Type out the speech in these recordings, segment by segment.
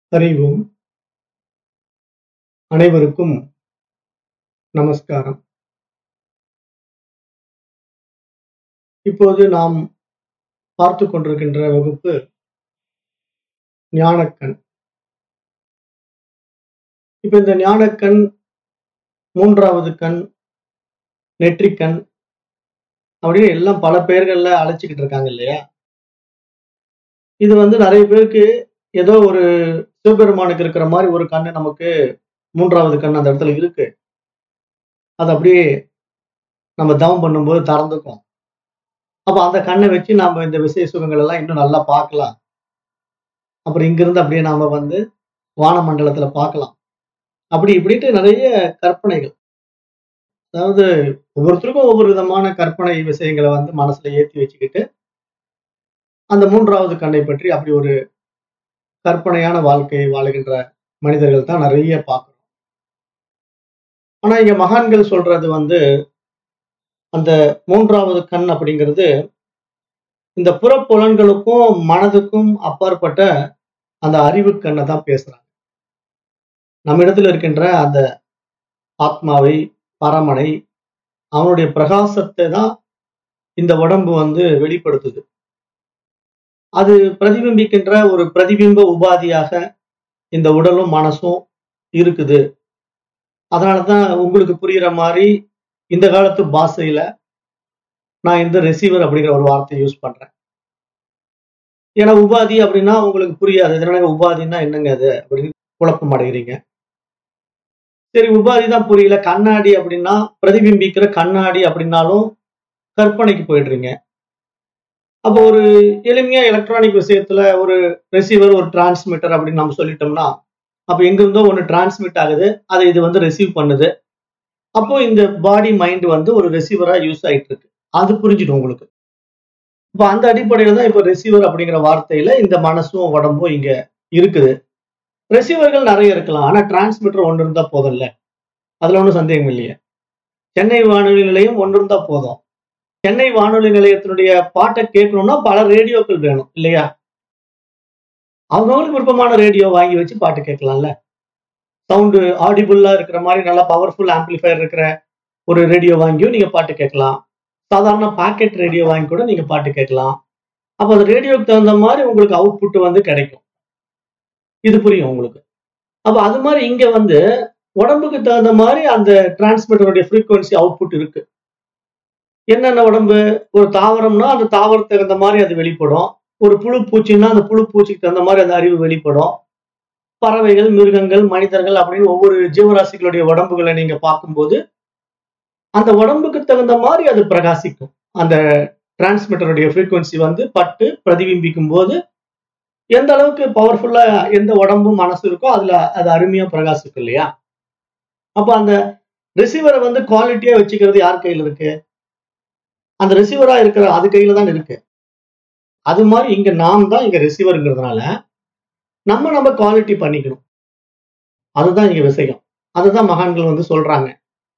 அறிவோம் அனைவருக்கும் நமஸ்காரம் இப்போது நாம் பார்த்து கொண்டிருக்கின்ற வகுப்பு ஞானக்கண் இப்ப இந்த ஞானக்கண் மூன்றாவது கண் நெற்றிக்கண் அப்படின்னு எல்லாம் பல பெயர்கள்ல அழைச்சிக்கிட்டு இருக்காங்க இல்லையா இது வந்து நிறைய பேருக்கு ஏதோ ஒரு சிவபெருமானுக்கு இருக்கிற மாதிரி ஒரு கண்ணு நமக்கு மூன்றாவது கண் அந்த இடத்துல இருக்கு அது அப்படியே நம்ம தவம் பண்ணும்போது திறந்துக்கும் அப்ப அந்த கண்ணை வச்சு நாம இந்த விசேஷ சுகங்கள் எல்லாம் இன்னும் நல்லா பார்க்கலாம் அப்புறம் இங்கிருந்து அப்படியே நாம வந்து வானமண்டலத்துல பார்க்கலாம் அப்படி இப்படின்ட்டு நிறைய கற்பனைகள் அதாவது ஒவ்வொருத்தருக்கும் ஒவ்வொரு விதமான கற்பனை விஷயங்களை வந்து மனசுல ஏத்தி வச்சுக்கிட்டு அந்த மூன்றாவது கண்ணை பற்றி அப்படி ஒரு கற்பனையான வாழ்க்கையை வாழுகின்ற மனிதர்கள் தான் நிறைய பார்க்கிறோம் ஆனா இங்க மகான்கள் சொல்றது வந்து அந்த மூன்றாவது கண் அப்படிங்கிறது இந்த புறப்புலன்களுக்கும் மனதுக்கும் அப்பாற்பட்ட அந்த அறிவு கண்ணை தான் பேசுறாங்க நம்ம இடத்துல இருக்கின்ற அந்த ஆத்மாவை பரமனை அவனுடைய பிரகாசத்தை தான் இந்த உடம்பு வந்து வெளிப்படுத்துது அது பிரதிபிம்பிக்கின்ற ஒரு பிரதிபிம்ப உபாதியாக இந்த உடலும் மனசும் இருக்குது அதனாலதான் உங்களுக்கு புரியுற மாதிரி இந்த காலத்து பாஷையில நான் இந்த ரிசீவர் அப்படிங்கிற ஒரு வார்த்தையை யூஸ் பண்றேன் ஏன்னா உபாதி அப்படின்னா உங்களுக்கு புரியாது இதனால உபாதின்னா என்னங்க அது அப்படின்னு குழப்பம் அடைகிறீங்க சரி உபாதி தான் புரியல கண்ணாடி அப்படின்னா பிரதிபிம்பிக்கிற கண்ணாடி அப்படின்னாலும் கற்பனைக்கு போயிடுறீங்க அப்போ ஒரு எளிமையா எலக்ட்ரானிக் விஷயத்துல ஒரு ரிசீவர் ஒரு டிரான்ஸ்மிட்டர் அப்படின்னு நம்ம சொல்லிட்டோம்னா அப்போ எங்கிருந்தோ ஒன்று டிரான்ஸ்மிட் ஆகுது அதை இது வந்து ரிசீவ் பண்ணுது அப்போ இந்த பாடி மைண்ட் வந்து ஒரு ரிசீவரா யூஸ் ஆயிட்டு இருக்கு அது புரிஞ்சிடும் உங்களுக்கு இப்போ அந்த அடிப்படையில தான் இப்போ ரிசீவர் அப்படிங்கிற வார்த்தையில இந்த மனசும் உடம்பும் இங்க இருக்குது ரிசீவர்கள் நிறைய இருக்கலாம் ஆனா டிரான்ஸ்மிட்டர் ஒன்று இருந்தா போதும்ல அதுல ஒன்றும் சந்தேகம் இல்லையே சென்னை வானொலி நிலையம் ஒன்று இருந்தா போதும் சென்னை வானொலி நிலையத்தினுடைய பாட்டை கேட்கணும்னா பல ரேடியோக்கள் வேணும் இல்லையா அவங்கவுங்களுக்கு விருப்பமான ரேடியோ வாங்கி வச்சு பாட்டு கேட்கலாம்ல சவுண்டு ஆடிபுல்லா இருக்கிற மாதிரி நல்லா பவர்ஃபுல் ஆம்பிளிஃபயர் இருக்கிற ஒரு ரேடியோ வாங்கியும் நீங்க பாட்டு கேட்கலாம் சாதாரண பாக்கெட் ரேடியோ வாங்கி கூட நீங்க பாட்டு கேட்கலாம் அப்போ அந்த ரேடியோக்கு தகுந்த மாதிரி உங்களுக்கு அவுட்புட் வந்து கிடைக்கும் இது புரியும் உங்களுக்கு அப்ப அது மாதிரி இங்க வந்து உடம்புக்கு தகுந்த மாதிரி அந்த டிரான்ஸ்மிட்டருடைய ஃப்ரீக்குவன்சி அவுட்புட் இருக்கு என்னென்ன உடம்பு ஒரு தாவரம்னா அந்த தாவரத்துக்கு தகுந்த மாதிரி அது வெளிப்படும் ஒரு புழு பூச்சின்னா அந்த புழு பூச்சிக்கு தகுந்த மாதிரி அந்த அறிவு வெளிப்படும் பறவைகள் மிருகங்கள் மனிதர்கள் அப்படின்னு ஒவ்வொரு ஜீவராசிகளுடைய உடம்புகளை நீங்க பார்க்கும்போது அந்த உடம்புக்கு தகுந்த மாதிரி அது பிரகாசிக்கும் அந்த டிரான்ஸ்மிட்டருடைய ஃப்ரீக்குவன்சி வந்து பட்டு பிரதிபிம்பிக்கும் போது எந்த அளவுக்கு பவர்ஃபுல்லா எந்த உடம்பும் மனசு இருக்கோ அதுல அது அருமையா பிரகாசிக்கும் இல்லையா அப்ப அந்த ரிசீவரை வந்து குவாலிட்டியா வச்சுக்கிறது யார் கையில இருக்கு அந்த ரிசீவரா இருக்கிற அது கையில தான் இருக்கு அது மாதிரி இங்க நாம் தான் இங்க ரிசீவருங்கிறதுனால நம்ம நம்ம குவாலிட்டி பண்ணிக்கணும் அதுதான் இங்க விஷயம் அதுதான் மகான்கள் வந்து சொல்றாங்க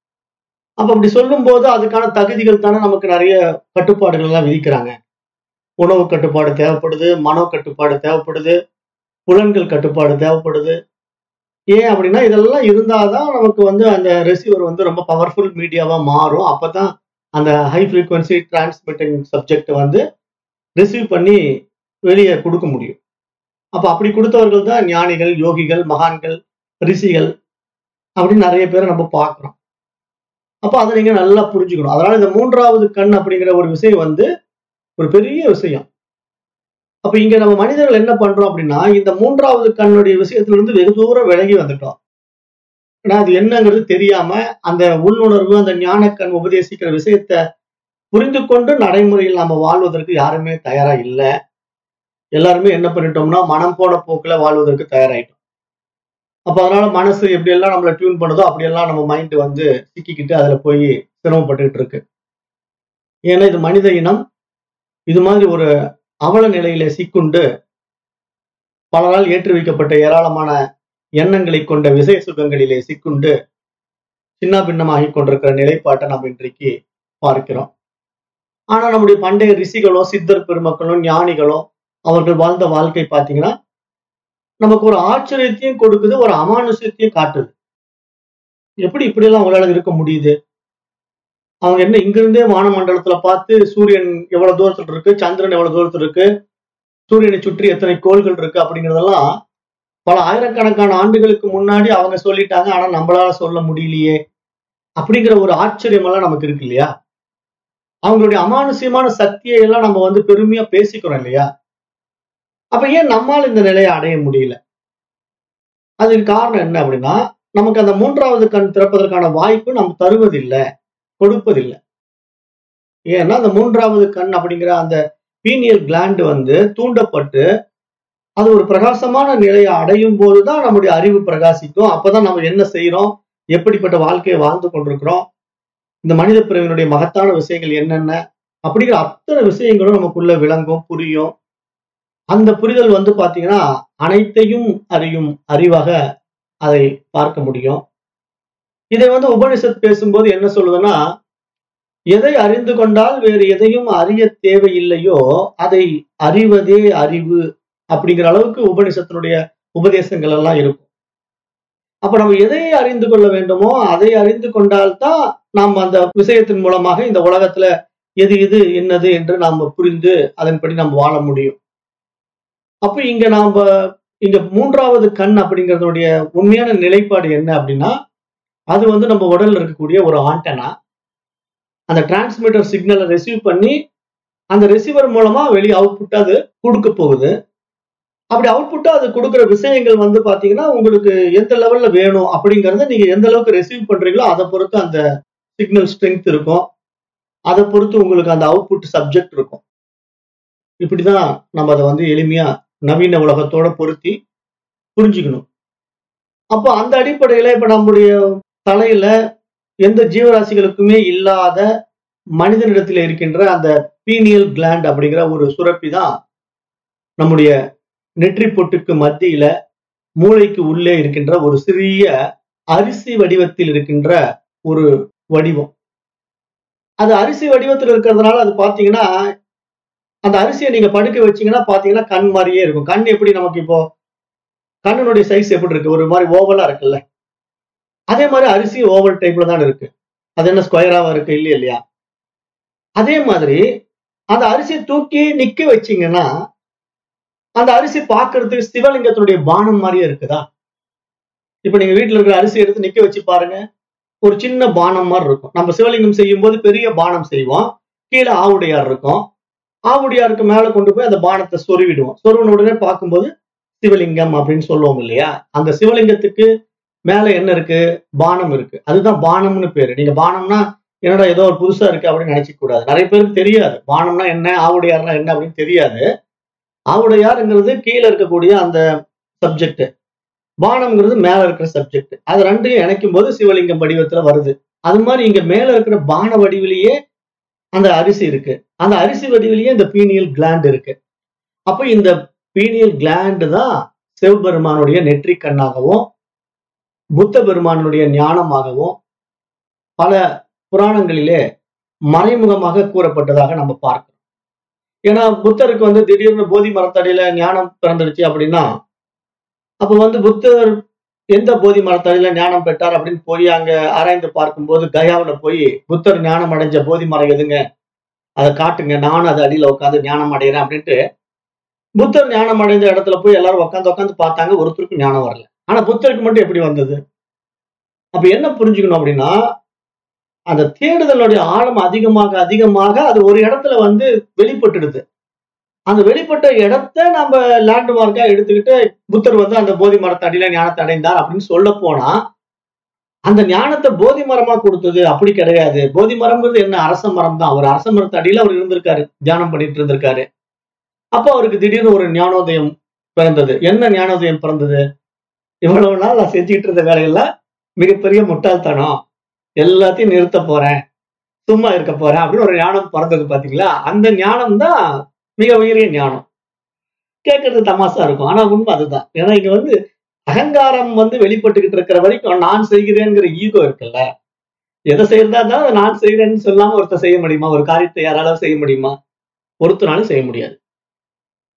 அப்ப அப்படி சொல்லும் போது அதுக்கான தகுதிகள் தானே நமக்கு நிறைய கட்டுப்பாடுகள் எல்லாம் விதிக்கிறாங்க உணவு கட்டுப்பாடு தேவைப்படுது மனோ கட்டுப்பாடு தேவைப்படுது புலன்கள் கட்டுப்பாடு தேவைப்படுது ஏன் அப்படின்னா இதெல்லாம் இருந்தாதான் நமக்கு வந்து அந்த ரிசீவர் வந்து ரொம்ப பவர்ஃபுல் மீடியாவா மாறும் அப்பதான் அந்த ஹை ஃப்ரீக்வன்சி டிரான்ஸ்மிட்டிங் சப்ஜெக்ட் வந்து ரிசீவ் பண்ணி வெளியே கொடுக்க முடியும் அப்ப அப்படி கொடுத்தவர்கள் தான் ஞானிகள் யோகிகள் மகான்கள் ரிஷிகள் அப்படின்னு நிறைய பேரை நம்ம பார்க்கிறோம் அப்ப அதை நீங்க நல்லா புரிஞ்சுக்கணும் அதனால இந்த மூன்றாவது கண் அப்படிங்கிற ஒரு விஷயம் வந்து ஒரு பெரிய விஷயம் அப்ப இங்க நம்ம மனிதர்கள் என்ன பண்றோம் அப்படின்னா இந்த மூன்றாவது கண்ணுடைய விஷயத்துல இருந்து வெகு தூரம் விலகி வந்துட்டோம் ஏன்னா அது என்னங்கிறது தெரியாம அந்த உள்ளுணர்வு அந்த ஞானக்கண் உபதேசிக்கிற விஷயத்த புரிந்து கொண்டு நடைமுறையில் நாம வாழ்வதற்கு யாருமே தயாரா இல்லை எல்லாருமே என்ன பண்ணிட்டோம்னா மனம் போன போக்குல வாழ்வதற்கு தயாராயிட்டோம் அப்ப அதனால மனசு எப்படி எல்லாம் நம்மள டியூன் பண்ணுதோ அப்படியெல்லாம் நம்ம மைண்ட் வந்து சிக்கிக்கிட்டு அதுல போய் சிரமப்பட்டுக்கிட்டு இருக்கு ஏன்னா இது மனித இனம் இது மாதிரி ஒரு அவல நிலையில சிக்குண்டு பலரால் ஏற்றி வைக்கப்பட்ட ஏராளமான எண்ணங்களை கொண்ட விசய சுகங்களிலே சிக்குண்டு சின்ன பின்னமாகி கொண்டிருக்கிற நிலைப்பாட்டை நம்ம இன்றைக்கு பார்க்கிறோம் ஆனா நம்முடைய பண்டைய ரிஷிகளோ சித்தர் பெருமக்களோ ஞானிகளோ அவர்கள் வாழ்ந்த வாழ்க்கை பார்த்தீங்கன்னா நமக்கு ஒரு ஆச்சரியத்தையும் கொடுக்குது ஒரு அமானுஷ்யத்தையும் காட்டுது எப்படி இப்படியெல்லாம் அவங்களால இருக்க முடியுது அவங்க என்ன இங்கிருந்தே வானமண்டலத்துல பார்த்து சூரியன் எவ்வளவு தூரத்துல இருக்கு சந்திரன் எவ்வளவு தூரத்துல இருக்கு சூரியனை சுற்றி எத்தனை கோள்கள் இருக்கு அப்படிங்கறதெல்லாம் பல ஆயிரக்கணக்கான ஆண்டுகளுக்கு முன்னாடி அவங்க சொல்லிட்டாங்க ஆனா நம்மளால சொல்ல முடியலையே அப்படிங்கிற ஒரு ஆச்சரியம் எல்லாம் நமக்கு இருக்கு இல்லையா அவங்களுடைய அமானுஷ்யமான சக்தியை எல்லாம் நம்ம வந்து பெருமையா பேசிக்கிறோம் இல்லையா அப்ப ஏன் நம்மால் இந்த நிலையை அடைய முடியல அதுக்கு காரணம் என்ன அப்படின்னா நமக்கு அந்த மூன்றாவது கண் திறப்பதற்கான வாய்ப்பு நம்ம தருவதில்லை கொடுப்பதில்லை ஏன்னா அந்த மூன்றாவது கண் அப்படிங்கிற அந்த பீனியல் கிளாண்ட் வந்து தூண்டப்பட்டு அது ஒரு பிரகாசமான நிலையை அடையும் போதுதான் நம்முடைய அறிவு பிரகாசிக்கும் அப்பதான் நம்ம என்ன செய்யறோம் எப்படிப்பட்ட வாழ்க்கையை வாழ்ந்து கொண்டிருக்கிறோம் இந்த மனித பிறவினுடைய மகத்தான விஷயங்கள் என்னென்ன அப்படிங்கிற அத்தனை விஷயங்களும் நமக்குள்ள விளங்கும் புரியும் அந்த புரிதல் வந்து பாத்தீங்கன்னா அனைத்தையும் அறியும் அறிவாக அதை பார்க்க முடியும் இதை வந்து உபனிஷத் பேசும்போது என்ன சொல்லுதுன்னா எதை அறிந்து கொண்டால் வேறு எதையும் அறிய தேவையில்லையோ அதை அறிவதே அறிவு அப்படிங்கிற அளவுக்கு உபனிஷத்தினுடைய உபதேசங்கள் எல்லாம் இருக்கும் அப்ப நம்ம எதை அறிந்து கொள்ள வேண்டுமோ அதை அறிந்து கொண்டால்தான் நாம் அந்த விஷயத்தின் மூலமாக இந்த உலகத்துல எது எது என்னது என்று நாம் புரிந்து அதன்படி நாம் வாழ முடியும் அப்ப இங்க நாம இங்க மூன்றாவது கண் அப்படிங்கறதுடைய உண்மையான நிலைப்பாடு என்ன அப்படின்னா அது வந்து நம்ம உடல்ல இருக்கக்கூடிய ஒரு ஆண்டனா அந்த டிரான்ஸ்மிட்டர் சிக்னலை ரிசீவ் பண்ணி அந்த ரிசீவர் மூலமா வெளியே அவுட்புட் அது கொடுக்க போகுது அப்படி அவுட்புட்டா அது கொடுக்குற விஷயங்கள் வந்து பாத்தீங்கன்னா உங்களுக்கு எந்த லெவல்ல வேணும் அப்படிங்கறத நீங்க எந்த அளவுக்கு ரிசீவ் பண்றீங்களோ அதை பொறுத்து அந்த சிக்னல் ஸ்ட்ரென்த் இருக்கும் அதை பொறுத்து உங்களுக்கு அந்த அவுட்புட் சப்ஜெக்ட் இருக்கும் இப்படிதான் நம்ம அதை வந்து எளிமையா நவீன உலகத்தோட பொருத்தி புரிஞ்சுக்கணும் அப்போ அந்த அடிப்படையில இப்ப நம்முடைய தலையில எந்த ஜீவராசிகளுக்குமே இல்லாத மனிதனிடத்தில் இருக்கின்ற அந்த பீனியல் கிளாண்ட் அப்படிங்கிற ஒரு சுரப்பி தான் நம்முடைய நெற்றி பொட்டுக்கு மத்தியில மூளைக்கு உள்ளே இருக்கின்ற ஒரு சிறிய அரிசி வடிவத்தில் இருக்கின்ற ஒரு வடிவம் அது அரிசி வடிவத்தில் இருக்கிறதுனால அது பாத்தீங்கன்னா அந்த அரிசியை நீங்க படுக்க வச்சீங்கன்னா பாத்தீங்கன்னா கண் மாதிரியே இருக்கும் கண் எப்படி நமக்கு இப்போ கண்ணினுடைய சைஸ் எப்படி இருக்கு ஒரு மாதிரி ஓவலா இருக்குல்ல அதே மாதிரி அரிசி ஓவல் டைப்ல தான் இருக்கு அது என்ன ஸ்கொயராவா இருக்கு இல்லையா இல்லையா அதே மாதிரி அந்த அரிசியை தூக்கி நிக்க வச்சீங்கன்னா அந்த அரிசி பார்க்கிறதுக்கு சிவலிங்கத்தினுடைய பானம் மாதிரியே இருக்குதா இப்ப நீங்க வீட்டுல இருக்கிற அரிசி எடுத்து நிக்க வச்சு பாருங்க ஒரு சின்ன பானம் மாதிரி இருக்கும் நம்ம சிவலிங்கம் செய்யும் போது பெரிய பானம் செய்வோம் கீழே ஆவுடையார் இருக்கும் ஆவுடையாருக்கு மேல கொண்டு போய் அந்த பானத்தை சொருவிடுவோம் சொருவின உடனே பார்க்கும்போது சிவலிங்கம் அப்படின்னு சொல்லுவோம் இல்லையா அந்த சிவலிங்கத்துக்கு மேல என்ன இருக்கு பானம் இருக்கு அதுதான் பானம்னு பேரு நீங்க பானம்னா என்னடா ஏதோ ஒரு புதுசா இருக்கு அப்படின்னு நினைச்சிக்க கூடாது நிறைய பேருக்கு தெரியாது பானம்னா என்ன ஆவுடையார்னா என்ன அப்படின்னு தெரியாது ஆவுடையாருங்கிறது கீழே இருக்கக்கூடிய அந்த சப்ஜெக்ட் பானம்ங்கிறது மேல இருக்கிற சப்ஜெக்ட் அது ரெண்டையும் இணைக்கும் போது சிவலிங்கம் வடிவத்துல வருது அது மாதிரி இங்க மேல இருக்கிற பான வடிவிலேயே அந்த அரிசி இருக்கு அந்த அரிசி வடிவிலேயே இந்த பீனியல் கிளாண்ட் இருக்கு அப்ப இந்த பீனியல் கிளாண்ட் தான் சிவபெருமானுடைய நெற்றி கண்ணாகவும் புத்த பெருமானுடைய ஞானமாகவும் பல புராணங்களிலே மறைமுகமாக கூறப்பட்டதாக நம்ம பார்க்கிறோம் ஏன்னா புத்தருக்கு வந்து திடீர்னு போதி மரத்தடியில ஞானம் பிறந்துடுச்சு அப்படின்னா அப்ப வந்து புத்தர் எந்த போதி மரத்தடியில ஞானம் பெற்றார் அப்படின்னு போய் அங்க ஆராய்ந்து பார்க்கும்போது கயாவுல போய் புத்தர் ஞானம் அடைஞ்ச போதி மரம் எதுங்க அதை காட்டுங்க நானும் அது அடியில உட்காந்து ஞானம் அடைகிறேன் அப்படின்ட்டு புத்தர் ஞானம் அடைஞ்ச இடத்துல போய் எல்லாரும் உட்காந்து உட்காந்து பார்த்தாங்க ஒருத்தருக்கும் ஞானம் வரல ஆனா புத்தருக்கு மட்டும் எப்படி வந்தது அப்ப என்ன புரிஞ்சுக்கணும் அப்படின்னா அந்த தேடுதலுடைய ஆழம் அதிகமாக அதிகமாக அது ஒரு இடத்துல வந்து வெளிப்பட்டுடுது அந்த வெளிப்பட்ட இடத்த நம்ம லேண்ட்மார்க்கா எடுத்துக்கிட்டு புத்தர் வந்து அந்த போதி மரத்தை அடியில ஞானத்தை அடைந்தார் அப்படின்னு சொல்ல போனா அந்த ஞானத்தை போதி மரமா கொடுத்தது அப்படி கிடையாது போதி மரம்ங்கிறது என்ன அரச மரம் தான் ஒரு அரச மரத்து அடியில அவர் இருந்திருக்காரு தியானம் பண்ணிட்டு இருந்திருக்காரு அப்போ அவருக்கு திடீர்னு ஒரு ஞானோதயம் பிறந்தது என்ன ஞானோதயம் பிறந்தது இவ்வளவு நாள் நான் செஞ்சுட்டு இருந்த வேலையெல்லாம் மிகப்பெரிய முட்டாள்தனம் எல்லாத்தையும் நிறுத்த போறேன் சும்மா இருக்க போறேன் அப்படின்னு ஒரு ஞானம் பிறந்தது பாத்தீங்களா அந்த ஞானம் தான் மிக உயரிய ஞானம் கேட்கறது தமாசா இருக்கும் ஆனா உண்மை அதுதான் ஏன்னா இங்க வந்து அகங்காரம் வந்து வெளிப்பட்டுக்கிட்டு இருக்கிற வரைக்கும் நான் செய்கிறேங்கிற ஈகோ இருக்குல்ல எதை செய்யறதா இருந்தாலும் அதை நான் செய்யறேன்னு சொல்லாம ஒருத்தர் செய்ய முடியுமா ஒரு காரியத்தை யாராலும் செய்ய முடியுமா ஒருத்தனாலும் செய்ய முடியாது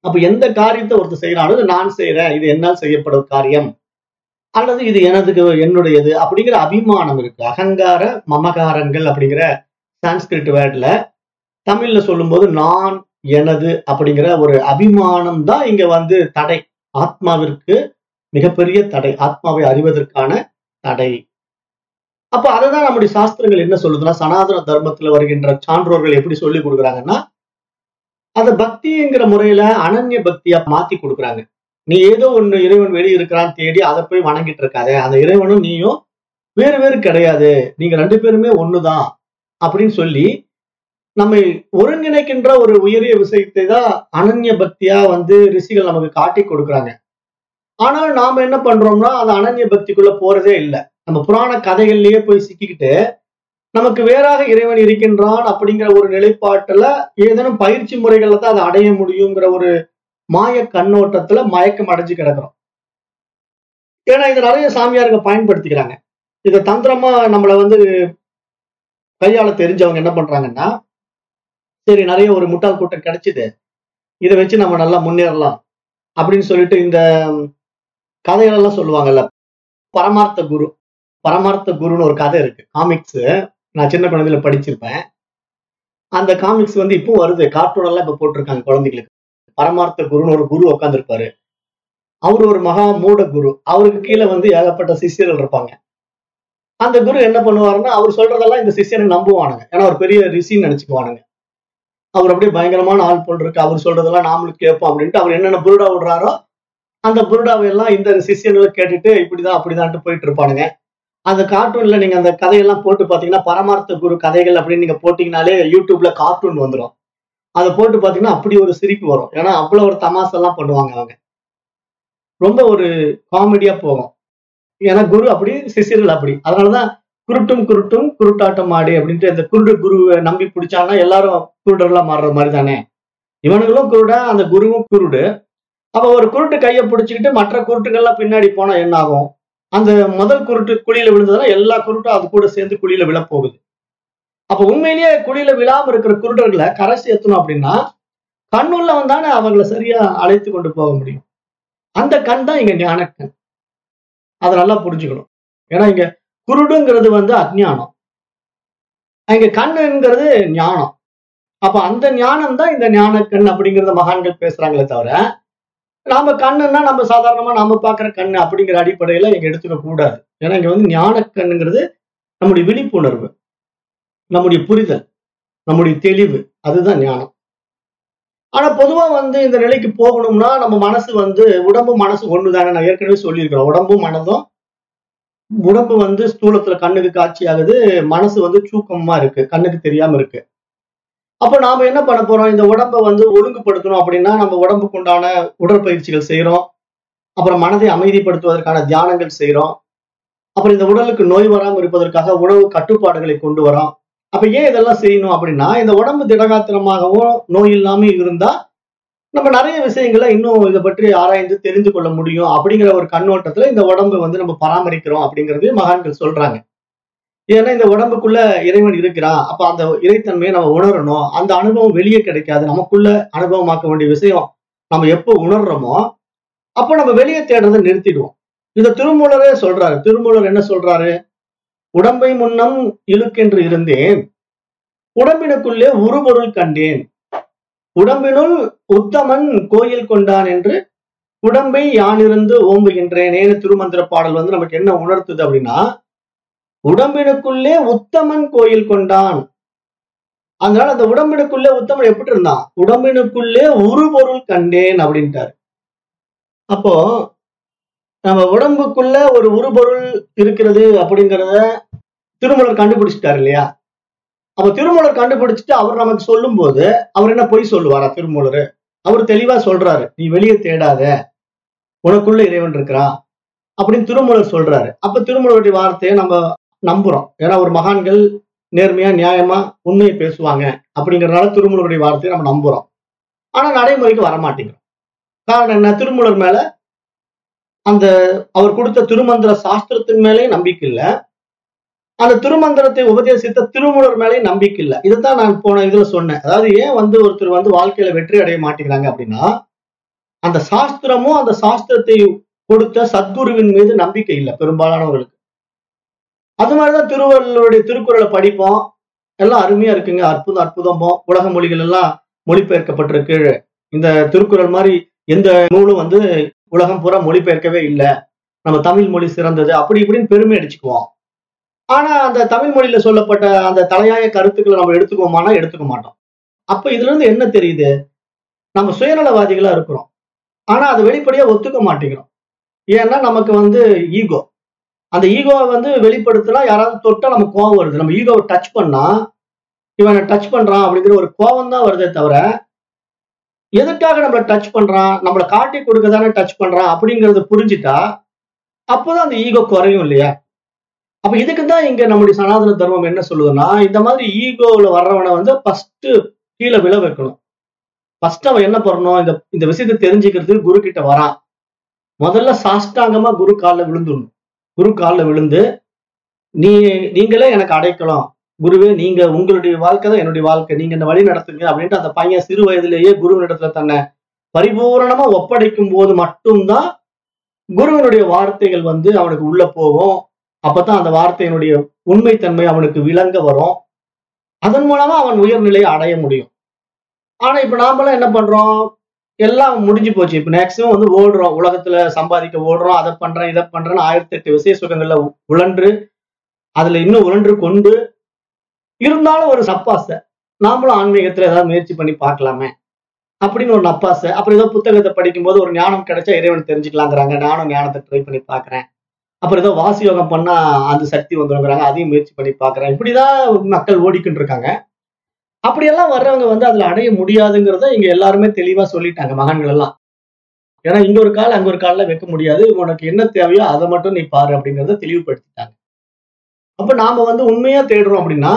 அப்ப எந்த காரியத்தை ஒருத்தர் செய்யறாலும் இது நான் செய்யறேன் இது என்னால் செய்யப்படும் காரியம் அல்லது இது எனது என்னுடையது அப்படிங்கிற அபிமானம் இருக்கு அகங்கார மமகாரங்கள் அப்படிங்கிற சான்ஸ்கிரிட் வேர்ட்ல தமிழ்ல சொல்லும்போது நான் எனது அப்படிங்கிற ஒரு அபிமானம் தான் இங்க வந்து தடை ஆத்மாவிற்கு மிகப்பெரிய தடை ஆத்மாவை அறிவதற்கான தடை அப்ப அததான் நம்முடைய சாஸ்திரங்கள் என்ன சொல்லுதுன்னா சனாதன தர்மத்துல வருகின்ற சான்றோர்கள் எப்படி சொல்லி கொடுக்குறாங்கன்னா அந்த பக்திங்கிற முறையில அனன்ய பக்தியா மாத்தி கொடுக்குறாங்க நீ ஏதோ ஒண்ணு இறைவன் வெளியே இருக்கிறான்னு தேடி அதை போய் வணங்கிட்டு இருக்காத அந்த இறைவனும் நீயும் வேறு வேறு கிடையாது நீங்க ரெண்டு பேருமே ஒண்ணுதான் அப்படின்னு சொல்லி நம்மை ஒருங்கிணைக்கின்ற ஒரு உயரிய விஷயத்தை தான் அனன்ய பக்தியா வந்து ரிஷிகள் நமக்கு காட்டி கொடுக்குறாங்க ஆனால் நாம என்ன பண்றோம்னா அந்த அனன்ய பக்திக்குள்ள போறதே இல்லை நம்ம புராண கதைகள்லயே போய் சிக்கிக்கிட்டு நமக்கு வேறாக இறைவன் இருக்கின்றான் அப்படிங்கிற ஒரு நிலைப்பாட்டுல ஏதேனும் பயிற்சி முறைகள்ல தான் அதை அடைய முடியுங்கிற ஒரு மாய கண்ணோட்டத்துல மயக்கம் அடைஞ்சு கிடக்குறோம் ஏன்னா இதை நிறைய சாமியாருங்க பயன்படுத்திக்கிறாங்க இதை தந்திரமா நம்மளை வந்து கையாள தெரிஞ்சவங்க என்ன பண்றாங்கன்னா சரி நிறைய ஒரு முட்டாள் கூட்டம் கிடைச்சிது இதை வச்சு நம்ம நல்லா முன்னேறலாம் அப்படின்னு சொல்லிட்டு இந்த கதைகளெல்லாம் சொல்லுவாங்கல்ல பரமார்த்த குரு பரமார்த்த குருன்னு ஒரு கதை இருக்கு காமிக்ஸ் நான் சின்ன குழந்தையில படிச்சிருப்பேன் அந்த காமிக்ஸ் வந்து இப்போ வருது கார்ட்டூன் எல்லாம் இப்ப போட்டிருக்காங்க குழந்தைகளுக்கு பரமார்த்த குருன்னு ஒரு குரு உட்காந்துருப்பாரு அவர் ஒரு மகா மூட குரு அவருக்கு கீழே வந்து ஏகப்பட்ட சிஷியர்கள் இருப்பாங்க அந்த குரு என்ன பண்ணுவாருன்னா அவர் சொல்றதெல்லாம் இந்த சிஷியனுக்கு நம்புவானுங்க ஏன்னா அவர் பெரிய ரிஷின்னு நினைச்சுக்குவானுங்க அவர் அப்படியே பயங்கரமான ஆள் போல் இருக்கு அவர் சொல்றதெல்லாம் நாமளும் கேட்போம் அப்படின்ட்டு அவர் என்னென்ன புருடா விடுறாரோ அந்த புருடாவை எல்லாம் இந்த சிஷியன்கள் கேட்டுட்டு இப்படிதான் அப்படிதான்ட்டு போயிட்டு இருப்பானுங்க அந்த கார்ட்டூன்ல நீங்க அந்த கதையெல்லாம் போட்டு பாத்தீங்கன்னா பரமார்த்த குரு கதைகள் அப்படின்னு நீங்க போட்டீங்கனாலே யூடியூப்ல கார்ட்டூன் வந்துடும் அதை போட்டு பாத்தீங்கன்னா அப்படி ஒரு சிரிப்பு வரும் ஏன்னா அவ்வளவு ஒரு தமாசெல்லாம் பண்ணுவாங்க அவங்க ரொம்ப ஒரு காமெடியா போகும் ஏன்னா குரு அப்படி சிசிர்கள் அப்படி அதனாலதான் குருட்டும் குருட்டும் குருட்டாட்டம் ஆடி அப்படின்ட்டு இந்த குருடு குருவை நம்பி பிடிச்சாங்கன்னா எல்லாரும் குருடர்களா மாறுற மாதிரி தானே இவனுங்களும் குருடா அந்த குருவும் குருடு அப்ப ஒரு குருட்டு கையை பிடிச்சிக்கிட்டு மற்ற குருட்டுகள்லாம் பின்னாடி போனா என்ன ஆகும் அந்த முதல் குருட்டு குழியில விழுந்ததுன்னா எல்லா குருட்டும் அது கூட சேர்ந்து குழியில விழ போகுது அப்ப உண்மையிலேயே குழியில விழாம இருக்கிற குருடர்களை கரை சேர்த்தணும் அப்படின்னா கண்ணுள்ள வந்தானே அவங்களை சரியா அழைத்து கொண்டு போக முடியும் அந்த கண் தான் இங்க ஞானக்கண் அதை நல்லா புரிஞ்சுக்கணும் ஏன்னா இங்க குருடுங்கிறது வந்து அஜ்ஞானம் இங்க கண்ணுங்கிறது ஞானம் அப்ப அந்த ஞானம் தான் இந்த ஞானக்கண் அப்படிங்கறத மகான்கள் பேசுறாங்களே தவிர நாம கண்ணுன்னா நம்ம சாதாரணமா நாம பாக்குற கண்ணு அப்படிங்கிற அடிப்படையில இங்க எடுத்துக்க கூடாது ஏன்னா இங்க வந்து ஞானக்கண்ணுங்கிறது நம்முடைய விழிப்புணர்வு நம்முடைய புரிதல் நம்முடைய தெளிவு அதுதான் ஞானம் ஆனா பொதுவா வந்து இந்த நிலைக்கு போகணும்னா நம்ம மனசு வந்து உடம்பு மனசு ஒண்ணுதானே நான் ஏற்கனவே சொல்லியிருக்கிறேன் உடம்பும் மனதும் உடம்பு வந்து ஸ்தூலத்துல கண்ணுக்கு காட்சி ஆகுது மனசு வந்து சூக்கமா இருக்கு கண்ணுக்கு தெரியாம இருக்கு அப்ப நாம என்ன பண்ண போறோம் இந்த உடம்ப வந்து ஒழுங்குபடுத்தணும் அப்படின்னா நம்ம உடம்புக்கு உண்டான உடற்பயிற்சிகள் செய்யறோம் அப்புறம் மனதை அமைதிப்படுத்துவதற்கான தியானங்கள் செய்யறோம் அப்புறம் இந்த உடலுக்கு நோய் வராமல் இருப்பதற்காக உணவு கட்டுப்பாடுகளை கொண்டு வரோம் அப்ப ஏன் இதெல்லாம் செய்யணும் அப்படின்னா இந்த உடம்பு திடகாத்திரமாகவும் நோய் இல்லாம இருந்தா நம்ம நிறைய விஷயங்களை இன்னும் இதை பற்றி ஆராய்ந்து தெரிந்து கொள்ள முடியும் அப்படிங்கிற ஒரு கண்ணோட்டத்துல இந்த உடம்பை வந்து நம்ம பராமரிக்கிறோம் அப்படிங்கிறது மகான்கள் சொல்றாங்க ஏன்னா இந்த உடம்புக்குள்ள இறைவன் இருக்கிறான் அப்ப அந்த இறைத்தன்மையை நம்ம உணரணும் அந்த அனுபவம் வெளியே கிடைக்காது நமக்குள்ள அனுபவமாக்க வேண்டிய விஷயம் நம்ம எப்போ உணர்றோமோ அப்போ நம்ம வெளியே தேடுறதை நிறுத்திடுவோம் இந்த திருமூலரே சொல்றாரு திருமூலர் என்ன சொல்றாரு உடம்பை முன்னம் இழுக்கென்று இருந்தேன் உடம்பினுக்குள்ளே உருபொருள் கண்டேன் உடம்பினுள் உத்தமன் கோயில் கொண்டான் என்று உடம்பை யானிருந்து ஓம்புகின்றேனேன்னு திருமந்திர பாடல் வந்து நமக்கு என்ன உணர்த்துது அப்படின்னா உடம்பினுக்குள்ளே உத்தமன் கோயில் கொண்டான் அதனால அந்த உடம்பினுக்குள்ளே உத்தமன் எப்படி இருந்தான் உடம்பினுக்குள்ளே உருபொருள் கண்டேன் அப்படின்ட்டாரு அப்போ நம்ம உடம்புக்குள்ள ஒரு உருபொருள் இருக்கிறது அப்படிங்கிறத திருமலர் கண்டுபிடிச்சிட்டாரு இல்லையா அப்ப திருமூலர் கண்டுபிடிச்சிட்டு அவர் நமக்கு சொல்லும் போது அவர் என்ன பொய் சொல்லுவாரா திருமூலர் அவர் தெளிவா சொல்றாரு நீ வெளியே தேடாத உனக்குள்ள இறைவன் இருக்கிறான் அப்படின்னு திருமூலர் சொல்றாரு அப்ப திருமூலருடைய வார்த்தையை நம்ம நம்புறோம் ஏன்னா ஒரு மகான்கள் நேர்மையா நியாயமா உண்மையை பேசுவாங்க அப்படிங்கறதுனால திருமூலருடைய வார்த்தையை நம்ம நம்புறோம் ஆனா நடைமுறைக்கு வரமாட்டேங்கிறோம் காரணம் என்ன திருமூலர் மேல அந்த அவர் கொடுத்த திருமந்திர சாஸ்திரத்தின் மேலே நம்பிக்கை இல்லை அந்த திருமந்திரத்தை உபதேசித்த திருமூலர் மேலே நம்பிக்கை இல்லை இதுதான் நான் போன இதுல சொன்னேன் அதாவது ஏன் வந்து ஒருத்தர் வந்து வாழ்க்கையில வெற்றி அடைய மாட்டேங்கிறாங்க அப்படின்னா அந்த சாஸ்திரமும் அந்த சாஸ்திரத்தை கொடுத்த சத்குருவின் மீது நம்பிக்கை இல்லை பெரும்பாலானவர்களுக்கு அது மாதிரிதான் திருவள்ளுவருடைய திருக்குறளை படிப்போம் எல்லாம் அருமையா இருக்குங்க அற்புதம் அற்புதமோ உலக மொழிகள் எல்லாம் மொழிபெயர்க்கப்பட்டிருக்கு இந்த திருக்குறள் மாதிரி எந்த நூலும் வந்து உலகம் பூரா மொழிபெயர்க்கவே இல்லை நம்ம தமிழ் மொழி சிறந்தது அப்படி இப்படின்னு பெருமை அடிச்சுக்குவோம் ஆனா அந்த தமிழ் மொழியில சொல்லப்பட்ட அந்த தலையாய கருத்துக்களை நம்ம எடுத்துக்குவோமானா எடுத்துக்க மாட்டோம் அப்ப இதுல இருந்து என்ன தெரியுது நம்ம சுயநலவாதிகளா இருக்கிறோம் ஆனா அதை வெளிப்படையா ஒத்துக்க மாட்டேங்கிறோம் ஏன்னா நமக்கு வந்து ஈகோ அந்த ஈகோவை வந்து வெளிப்படுத்தினா யாராவது தொட்டா நமக்கு கோவம் வருது நம்ம ஈகோவை டச் பண்ணா இவனை டச் பண்றான் அப்படிங்கிற ஒரு கோவம் தான் வருதே தவிர எதுக்காக நம்மளை டச் பண்றான் நம்மளை காட்டி கொடுக்க தானே டச் பண்றான் அப்படிங்கறத புரிஞ்சுட்டா அப்போதான் அந்த ஈகோ குறையும் இல்லையா அப்ப இதுக்கு தான் இங்க நம்முடைய சனாதன தர்மம் என்ன சொல்லுதுன்னா இந்த மாதிரி ஈகோவில் வர்றவனை வந்து ஃபர்ஸ்ட் கீழே விழ வைக்கணும் ஃபர்ஸ்ட் அவன் என்ன பண்ணணும் இந்த இந்த விஷயத்தை தெரிஞ்சுக்கிறதுக்கு குரு கிட்ட வரான் முதல்ல சாஷ்டாங்கமா குரு காலில் விழுந்துடணும் குரு காலில் விழுந்து நீ நீங்களே எனக்கு அடைக்கலாம் குருவே நீங்க உங்களுடைய வாழ்க்கை தான் என்னுடைய வாழ்க்கை நீங்க இந்த வழி நடத்துங்க அப்படின்ட்டு அந்த பையன் சிறு வயதிலேயே குருவினிடத்துல தன்னை பரிபூரணமா ஒப்படைக்கும் போது மட்டும்தான் குருவினுடைய வார்த்தைகள் வந்து அவனுக்கு உள்ள போகும் அப்பதான் அந்த வார்த்தையினுடைய உண்மைத்தன்மை அவனுக்கு விளங்க வரும் அதன் மூலமா அவன் உயர்நிலையை அடைய முடியும் ஆனா இப்ப நாமெல்லாம் என்ன பண்றோம் எல்லாம் முடிஞ்சு போச்சு இப்ப மேக்சிமம் வந்து ஓடுறோம் உலகத்துல சம்பாதிக்க ஓடுறோம் அதை பண்றேன் இதை பண்றேன்னு ஆயிரத்தி எட்டு விசேஷ சுகங்கள்ல உழன்று அதுல இன்னும் உழன்று கொண்டு இருந்தாலும் ஒரு நப்பாசை நாமளும் ஆன்மீகத்துல ஏதாவது முயற்சி பண்ணி பார்க்கலாமே அப்படின்னு ஒரு நப்பாசை அப்புறம் ஏதோ புத்தகத்தை படிக்கும்போது ஒரு ஞானம் கிடைச்சா இறைவன் தெரிஞ்சுக்கலாங்கிறாங்க நானும் ஞானத்தை ட்ரை பண்ணி பார்க்கறேன் அப்புறம் ஏதோ வாசி யோகம் பண்ணா அந்த சக்தி வந்துருங்கிறாங்க அதையும் முயற்சி பண்ணி பார்க்கறேன் இப்படிதான் மக்கள் ஓடிக்கிட்டு இருக்காங்க அப்படியெல்லாம் வர்றவங்க வந்து அதுல அடைய முடியாதுங்கிறத இங்க எல்லாருமே தெளிவா சொல்லிட்டாங்க மகன்கள் எல்லாம் ஏன்னா இங்க ஒரு கால் அங்க ஒரு கால்ல வைக்க முடியாது உனக்கு என்ன தேவையோ அதை மட்டும் நீ பாரு அப்படிங்கறத தெளிவுபடுத்திட்டாங்க அப்ப நாம வந்து உண்மையா தேடுறோம் அப்படின்னா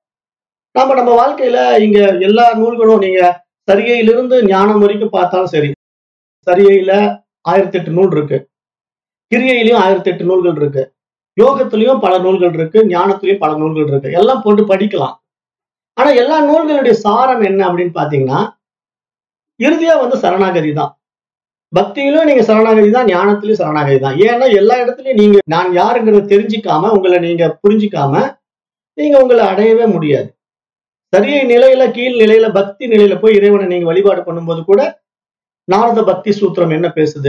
நாம நம்ம வாழ்க்கையில இங்க எல்லா நூல்களும் நீங்க சரிகையிலிருந்து ஞானம் வரைக்கும் பார்த்தாலும் சரி சரிகையில ஆயிரத்தி எட்டு நூல் இருக்கு கிரியையிலயும் ஆயிரத்தி எட்டு நூல்கள் இருக்கு யோகத்திலயும் பல நூல்கள் இருக்கு ஞானத்திலயும் பல நூல்கள் இருக்கு எல்லாம் போட்டு படிக்கலாம் ஆனா எல்லா நூல்களுடைய சாரம் என்ன அப்படின்னு பாத்தீங்கன்னா இறுதியா வந்து சரணாகதி தான் பக்தியிலும் நீங்க சரணாகதி தான் ஞானத்திலயும் சரணாகதி தான் ஏன்னா எல்லா இடத்துலயும் நீங்க நான் யாருங்கிறத தெரிஞ்சுக்காம உங்களை நீங்க புரிஞ்சுக்காம நீங்க உங்களை அடையவே முடியாது சரியை நிலையில கீழ் நிலையில பக்தி நிலையில போய் இறைவனை நீங்க வழிபாடு பண்ணும்போது கூட நாரத பக்தி சூத்திரம் என்ன பேசுது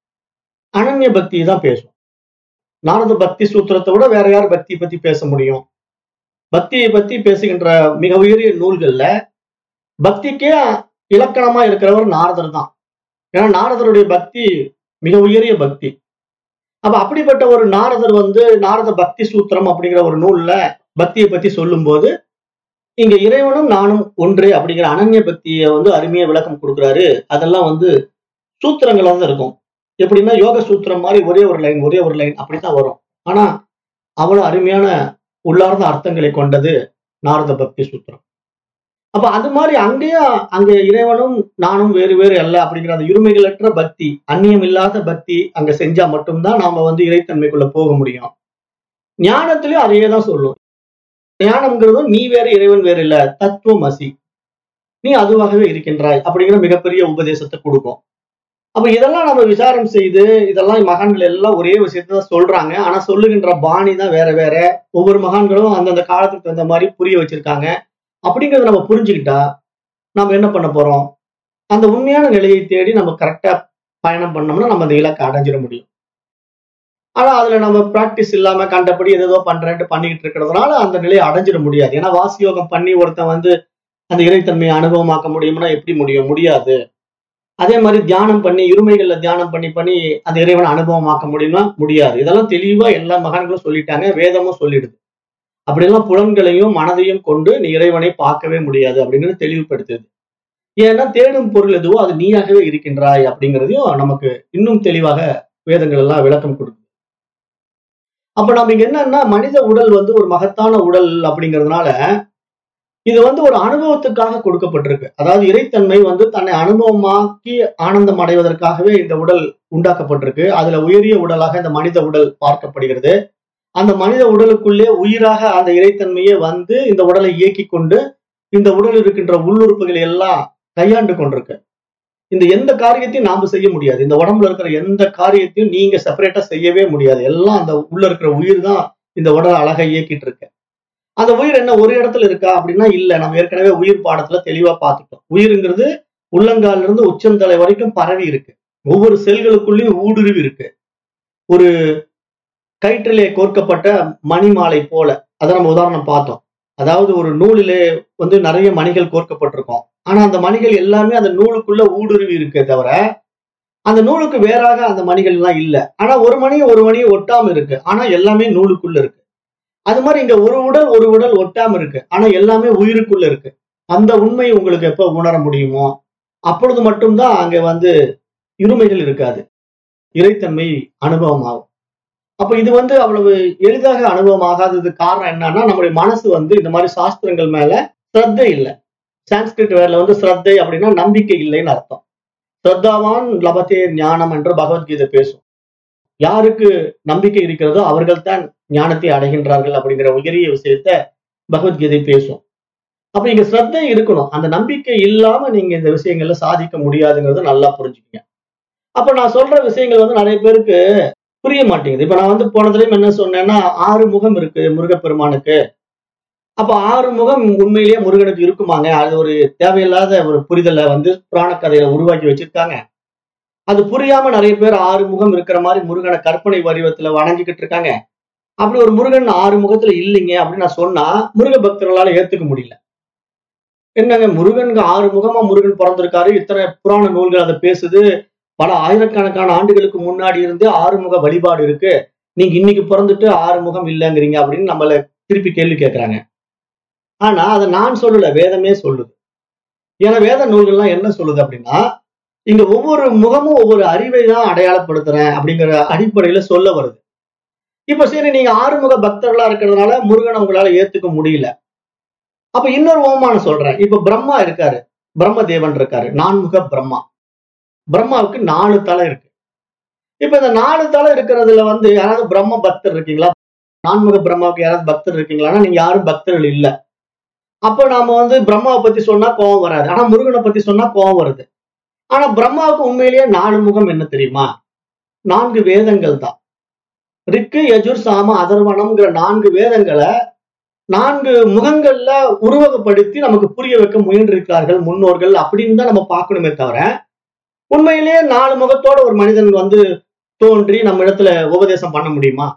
அனன்ய பக்தி தான் பேசும் நாரத பக்தி சூத்திரத்தை விட வேற யார் பக்தி பத்தி பேச முடியும் பக்தியை பத்தி பேசுகின்ற மிக உயரிய நூல்கள்ல பக்திக்கே இலக்கணமா இருக்கிறவர் நாரதர் தான் ஏன்னா நாரதருடைய பக்தி மிக உயரிய பக்தி அப்ப அப்படிப்பட்ட ஒரு நாரதர் வந்து நாரத பக்தி சூத்திரம் அப்படிங்கிற ஒரு நூல்ல பக்தியை பத்தி சொல்லும்போது இங்க இறைவனும் நானும் ஒன்று அப்படிங்கிற அனன்ய பக்தியை வந்து அருமையா விளக்கம் கொடுக்குறாரு அதெல்லாம் வந்து சூத்திரங்களா தான் இருக்கும் எப்படின்னா யோக சூத்திரம் மாதிரி ஒரே ஒரு லைன் ஒரே ஒரு லைன் அப்படித்தான் வரும் ஆனா அவ்வளவு அருமையான உள்ளார்ந்த அர்த்தங்களை கொண்டது நாரத பக்தி சூத்திரம் அப்ப அது மாதிரி அங்கேயும் அங்க இறைவனும் நானும் வேறு வேறு அல்ல அப்படிங்கிற அந்த இருமைகளற்ற பக்தி அந்நியம் இல்லாத பக்தி அங்க செஞ்சா மட்டும்தான் நாம வந்து இறைத்தன்மைக்குள்ள போக முடியும் ஞானத்திலயும் அதையே தான் சொல்லும் ஞானம்ங்கிறதும் நீ வேற இறைவன் வேறு இல்ல தத்துவம் அசி நீ அதுவாகவே இருக்கின்றாய் அப்படிங்கிற மிகப்பெரிய உபதேசத்தை கொடுக்கும் அப்ப இதெல்லாம் நம்ம விசாரம் செய்து இதெல்லாம் மகான்கள் எல்லாம் ஒரே விஷயத்த தான் சொல்றாங்க ஆனா சொல்லுகின்ற பாணி தான் வேற வேற ஒவ்வொரு மகான்களும் அந்தந்த காலத்துக்கு தகுந்த மாதிரி புரிய வச்சிருக்காங்க அப்படிங்கறத நம்ம புரிஞ்சுக்கிட்டா நம்ம என்ன பண்ண போறோம் அந்த உண்மையான நிலையை தேடி நம்ம கரெக்டா பயணம் பண்ணோம்னா நம்ம அந்த இலக்கை அடைஞ்சிட முடியும் ஆனா அதுல நம்ம பிராக்டிஸ் இல்லாம கண்டபடி ஏதோ பண்றேன்ட்டு பண்ணிக்கிட்டு இருக்கிறதுனால அந்த நிலையை அடைஞ்சிட முடியாது ஏன்னா வாசி யோகம் பண்ணி ஒருத்தன் வந்து அந்த இறைத்தன்மையை அனுபவமாக்க முடியும்னா எப்படி முடியும் முடியாது அதே மாதிரி தியானம் பண்ணி இருமைகள்ல தியானம் பண்ணி பண்ணி அந்த இறைவனை அனுபவமாக்க முடியும்னா முடியாது இதெல்லாம் தெளிவா எல்லா மகான்களும் சொல்லிட்டாங்க வேதமும் சொல்லிடுது அப்படியெல்லாம் புலன்களையும் மனதையும் கொண்டு நீ இறைவனை பார்க்கவே முடியாது அப்படிங்கிறது தெளிவுபடுத்துது ஏன்னா தேடும் பொருள் எதுவோ அது நீயாகவே இருக்கின்றாய் அப்படிங்கிறதையும் நமக்கு இன்னும் தெளிவாக வேதங்கள் எல்லாம் விளக்கம் கொடுக்குது அப்ப நம்ம இங்க என்னன்னா மனித உடல் வந்து ஒரு மகத்தான உடல் அப்படிங்கிறதுனால இது வந்து ஒரு அனுபவத்துக்காக கொடுக்கப்பட்டிருக்கு அதாவது இறைத்தன்மை வந்து தன்னை அனுபவமாக்கி ஆனந்தம் அடைவதற்காகவே இந்த உடல் உண்டாக்கப்பட்டிருக்கு அதுல உயரிய உடலாக இந்த மனித உடல் பார்க்கப்படுகிறது அந்த மனித உடலுக்குள்ளே உயிராக அந்த இறைத்தன்மையே வந்து இந்த உடலை இயக்கி கொண்டு இந்த உடல் இருக்கின்ற உள்ளுறுப்புகளை எல்லாம் கையாண்டு கொண்டிருக்கு இந்த எந்த காரியத்தையும் நாம செய்ய முடியாது இந்த உடம்புல இருக்கிற எந்த காரியத்தையும் நீங்க செப்பரேட்டா செய்யவே முடியாது எல்லாம் அந்த உள்ள இருக்கிற உயிர் தான் இந்த உடல் அழகை இயக்கிட்டு இருக்கு அந்த உயிர் என்ன ஒரு இடத்துல இருக்கா அப்படின்னா இல்ல நம்ம ஏற்கனவே உயிர் பாடத்துல தெளிவா பார்த்துட்டோம் உயிருங்கிறது உள்ளங்கால்ல இருந்து உச்சந்தலை வரைக்கும் பரவி இருக்கு ஒவ்வொரு செல்களுக்குள்ளேயும் ஊடுருவி இருக்கு ஒரு கயிற்றிலே கோர்க்கப்பட்ட மணிமாலை போல அதை நம்ம உதாரணம் பார்த்தோம் அதாவது ஒரு நூலிலே வந்து நிறைய மணிகள் கோர்க்கப்பட்டிருக்கும் ஆனா அந்த மணிகள் எல்லாமே அந்த நூலுக்குள்ள ஊடுருவி இருக்கே தவிர அந்த நூலுக்கு வேறாக அந்த மணிகள் எல்லாம் இல்ல ஆனா ஒரு மணி ஒரு மணியை ஒட்டாம இருக்கு ஆனா எல்லாமே நூலுக்குள்ள இருக்கு அது மாதிரி இங்க ஒரு உடல் ஒரு உடல் ஒட்டாம இருக்கு ஆனா எல்லாமே உயிருக்குள்ள இருக்கு அந்த உண்மையை உங்களுக்கு எப்ப உணர முடியுமோ அப்பொழுது மட்டும்தான் அங்க வந்து இருமைகள் இருக்காது இறைத்தன்மை அனுபவம் ஆகும் அப்ப இது வந்து அவ்வளவு எளிதாக அனுபவம் ஆகாதது காரணம் என்னன்னா நம்முடைய மனசு வந்து இந்த மாதிரி சாஸ்திரங்கள் மேல ஸ்ரத்தை இல்லை சான்ஸ்கிரிட் வேர்ல வந்து ஸ்ரத்தை அப்படின்னா நம்பிக்கை இல்லைன்னு அர்த்தம் ஸ்ரத்தாவான் லபத்தே ஞானம் என்று பகவத்கீதை பேசும் யாருக்கு நம்பிக்கை இருக்கிறதோ அவர்கள் தான் ஞானத்தை அடைகின்றார்கள் அப்படிங்கிற உயரிய விஷயத்த பகவத்கீதை பேசும் அப்ப இங்க ஸ்ரத்தை இருக்கணும் அந்த நம்பிக்கை இல்லாம நீங்க இந்த விஷயங்கள்ல சாதிக்க முடியாதுங்கிறத நல்லா புரிஞ்சுக்கங்க அப்ப நான் சொல்ற விஷயங்கள் வந்து நிறைய பேருக்கு புரிய மாட்டேங்குது இப்ப நான் வந்து போனதுலயும் என்ன சொன்னேன்னா ஆறு முகம் இருக்கு முருகப்பெருமானுக்கு அப்ப ஆறு முகம் உண்மையிலேயே முருகனுக்கு இருக்குமாங்க அது ஒரு தேவையில்லாத ஒரு புரிதலை வந்து புராண கதையில உருவாக்கி வச்சிருக்காங்க அது புரியாம நிறைய பேர் ஆறு முகம் இருக்கிற மாதிரி முருகனை கற்பனை வடிவத்துல வணங்கிக்கிட்டு இருக்காங்க அப்படி ஒரு முருகன் ஆறு முகத்துல இல்லைங்க அப்படின்னு நான் சொன்னா முருக பக்தர்களால ஏத்துக்க முடியல என்னங்க முருகனுக்கு ஆறு முகமா முருகன் பிறந்திருக்காரு இத்தனை புராண நூல்கள் அதை பேசுது பல ஆயிரக்கணக்கான ஆண்டுகளுக்கு முன்னாடி இருந்தே ஆறுமுக வழிபாடு இருக்கு நீங்க இன்னைக்கு பிறந்துட்டு ஆறு முகம் இல்லைங்கிறீங்க அப்படின்னு நம்மள திருப்பி கேள்வி கேட்கறாங்க ஆனா அதை நான் சொல்லல வேதமே சொல்லுது ஏன்னா வேத நூல்கள்லாம் என்ன சொல்லுது அப்படின்னா இங்க ஒவ்வொரு முகமும் ஒவ்வொரு அறிவை தான் அடையாளப்படுத்துறேன் அப்படிங்கிற அடிப்படையில சொல்ல வருது இப்ப சரி நீங்க ஆறுமுக பக்தர்களா இருக்கிறதுனால முருகனை உங்களால ஏத்துக்க முடியல அப்ப இன்னொரு ஓமானம் சொல்றேன் இப்ப பிரம்மா இருக்காரு பிரம்ம தேவன் இருக்காரு நான்முக பிரம்மா பிரம்மாவுக்கு நாலு தலை இருக்கு இப்ப இந்த நாலு தலை இருக்கிறதுல வந்து யாராவது பிரம்ம பக்தர் இருக்கீங்களா நான்முக பிரம்மாவுக்கு யாராவது பக்தர் இருக்கீங்களான்னா நீங்க யாரும் பக்தர்கள் இல்ல அப்ப நாம வந்து பிரம்மாவை பத்தி சொன்னா கோவம் வராது ஆனா முருகனை பத்தி சொன்னா கோவம் வருது ஆனா பிரம்மாவுக்கு உண்மையிலேயே நாலு முகம் என்ன தெரியுமா நான்கு வேதங்கள் தான் ரிக்கு யஜுர் சாம அதர்வனம்ங்கிற நான்கு வேதங்களை நான்கு முகங்கள்ல உருவகப்படுத்தி நமக்கு புரிய வைக்க முயன்றிருக்கிறார்கள் முன்னோர்கள் அப்படின்னு தான் நம்ம பார்க்கணுமே தவிர உண்மையிலேயே நாலு முகத்தோட ஒரு மனிதன் வந்து தோன்றி நம்ம இடத்துல உபதேசம் பண்ண முடியுமா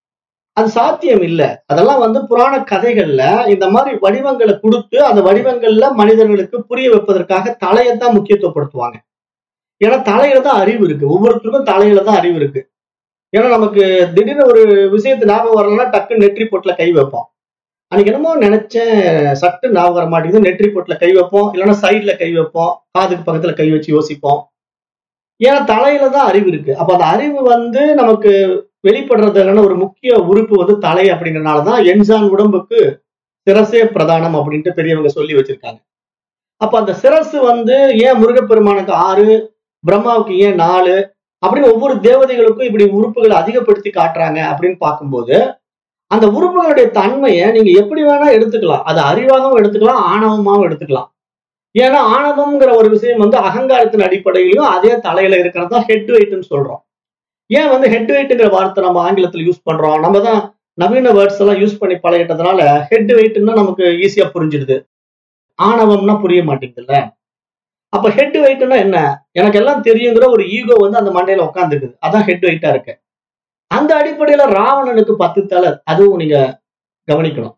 அது சாத்தியம் இல்ல அதெல்லாம் வந்து புராண கதைகள்ல இந்த மாதிரி வடிவங்களை கொடுத்து அந்த வடிவங்கள்ல மனிதர்களுக்கு புரிய வைப்பதற்காக தலையத்தான் முக்கியத்துவப்படுத்துவாங்க ஏன்னா தலையில தான் அறிவு இருக்கு ஒவ்வொருத்தருக்கும் தலையில தான் அறிவு இருக்கு ஏன்னா நமக்கு திடீர்னு ஒரு விஷயத்து ஞாபகம் வரலன்னா டக்கு நெற்றி பொட்டுல கை வைப்போம் அன்னைக்கு என்னமோ நினைச்சேன் சட்டு ஞாபகம் வர மாட்டேங்குது நெற்றி பொட்டுல கை வைப்போம் இல்லைன்னா சைட்ல கை வைப்போம் காதுக்கு பக்கத்துல கை வச்சு யோசிப்போம் ஏன்னா தலையில தான் அறிவு இருக்கு அப்ப அந்த அறிவு வந்து நமக்கு வெளிப்படுறதுக்கான ஒரு முக்கிய உறுப்பு வந்து தலை அப்படிங்கறதுனாலதான் என்சான் உடம்புக்கு சிரசே பிரதானம் அப்படின்ட்டு பெரியவங்க சொல்லி வச்சிருக்காங்க அப்ப அந்த சிரசு வந்து ஏன் முருகப்பெருமானுக்கு ஆறு பிரம்மாவுக்கு ஏன் நாலு அப்படின்னு ஒவ்வொரு தேவதைகளுக்கும் இப்படி உறுப்புகளை அதிகப்படுத்தி காட்டுறாங்க அப்படின்னு பார்க்கும்போது அந்த உறுப்புகளுடைய தன்மையை நீங்க எப்படி வேணா எடுத்துக்கலாம் அது அறிவாகவும் எடுத்துக்கலாம் ஆணவமாகவும் எடுத்துக்கலாம் ஏன்னா ஆணவம்ங்கிற ஒரு விஷயம் வந்து அகங்காரத்தின் அடிப்படையிலும் அதே தலையில இருக்கிறது தான் ஹெட் வெயிட்னு சொல்றோம் ஏன் வந்து ஹெட் வெயிட்ங்கிற வார்த்தை நம்ம ஆங்கிலத்தில் யூஸ் பண்றோம் நம்ம தான் நவீன வேர்ட்ஸ் எல்லாம் யூஸ் பண்ணி பழகிட்டதுனால ஹெட் வெயிட்னா நமக்கு ஈஸியா புரிஞ்சிடுது ஆணவம்னா புரிய மாட்டேங்குதுல்ல அப்ப ஹெட் வெயிட்னா என்ன எனக்கு எல்லாம் தெரியுங்கிற ஒரு ஈகோ வந்து அந்த மண்டையில உட்காந்துக்குது அதான் ஹெட் வெயிட்டா இருக்கு அந்த அடிப்படையில ராவணனுக்கு பத்து தலை அதுவும் நீங்க கவனிக்கணும்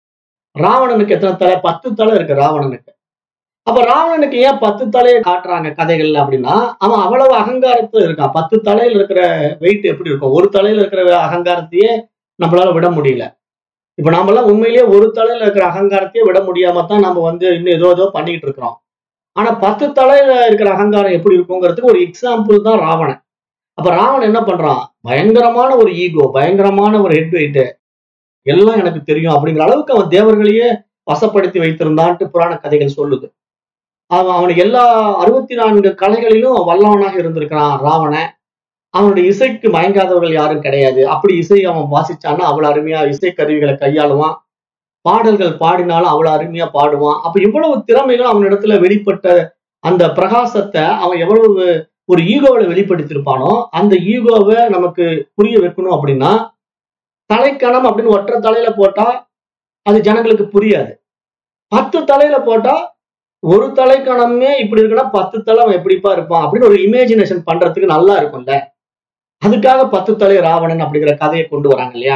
ராவணனுக்கு எத்தனை தலை பத்து தலை இருக்கு ராவணனுக்கு அப்ப ராவணனுக்கு ஏன் பத்து தலையை காட்டுறாங்க கதைகள்ல அப்படின்னா அவன் அவ்வளவு அகங்காரத்துல இருக்கான் பத்து தலையில இருக்கிற வெயிட் எப்படி இருக்கும் ஒரு தலையில இருக்கிற அகங்காரத்தையே நம்மளால விட முடியல இப்ப நாமெல்லாம் உண்மையிலேயே ஒரு தலையில இருக்கிற அகங்காரத்தையே விட முடியாம தான் நம்ம வந்து இன்னும் ஏதோ ஏதோ பண்ணிக்கிட்டு இருக்கிறோம் ஆனா பத்து தலையில இருக்கிற அகங்காரம் எப்படி இருக்குங்கிறதுக்கு ஒரு எக்ஸாம்பிள் தான் ராவணன் அப்ப ராவணன் என்ன பண்றான் பயங்கரமான ஒரு ஈகோ பயங்கரமான ஒரு ஹெட் வெயிட் எல்லாம் எனக்கு தெரியும் அப்படிங்கிற அளவுக்கு அவன் தேவர்களையே வசப்படுத்தி வைத்திருந்தான்ட்டு புராண கதைகள் சொல்லுது அவன் அவனுக்கு எல்லா அறுபத்தி நான்கு கலைகளிலும் வல்லவனாக இருந்திருக்கிறான் ராவணன் அவனுடைய இசைக்கு மயங்காதவர்கள் யாரும் கிடையாது அப்படி இசை அவன் வாசிச்சான்னா அவ்வளவு அருமையா இசை கருவிகளை கையாளுவான் பாடல்கள் பாடினாலும் அவ்வளவு அருமையா பாடுவான் அப்ப இவ்வளவு திறமைகள் அவனிடத்துல வெளிப்பட்ட அந்த பிரகாசத்தை அவன் எவ்வளவு ஒரு ஈகோவில் வெளிப்படுத்தியிருப்பானோ அந்த ஈகோவை நமக்கு புரிய வைக்கணும் அப்படின்னா தலைக்கணம் அப்படின்னு ஒற்றை தலையில போட்டா அது ஜனங்களுக்கு புரியாது பத்து தலையில போட்டா ஒரு தலைக்கணமே இப்படி இருக்குன்னா பத்து தலை அவன் எப்படிப்பா இருப்பான் அப்படின்னு ஒரு இமேஜினேஷன் பண்றதுக்கு நல்லா இருக்கும்ல அதுக்காக பத்து தலை ராவணன் அப்படிங்கிற கதையை கொண்டு வராங்க இல்லையா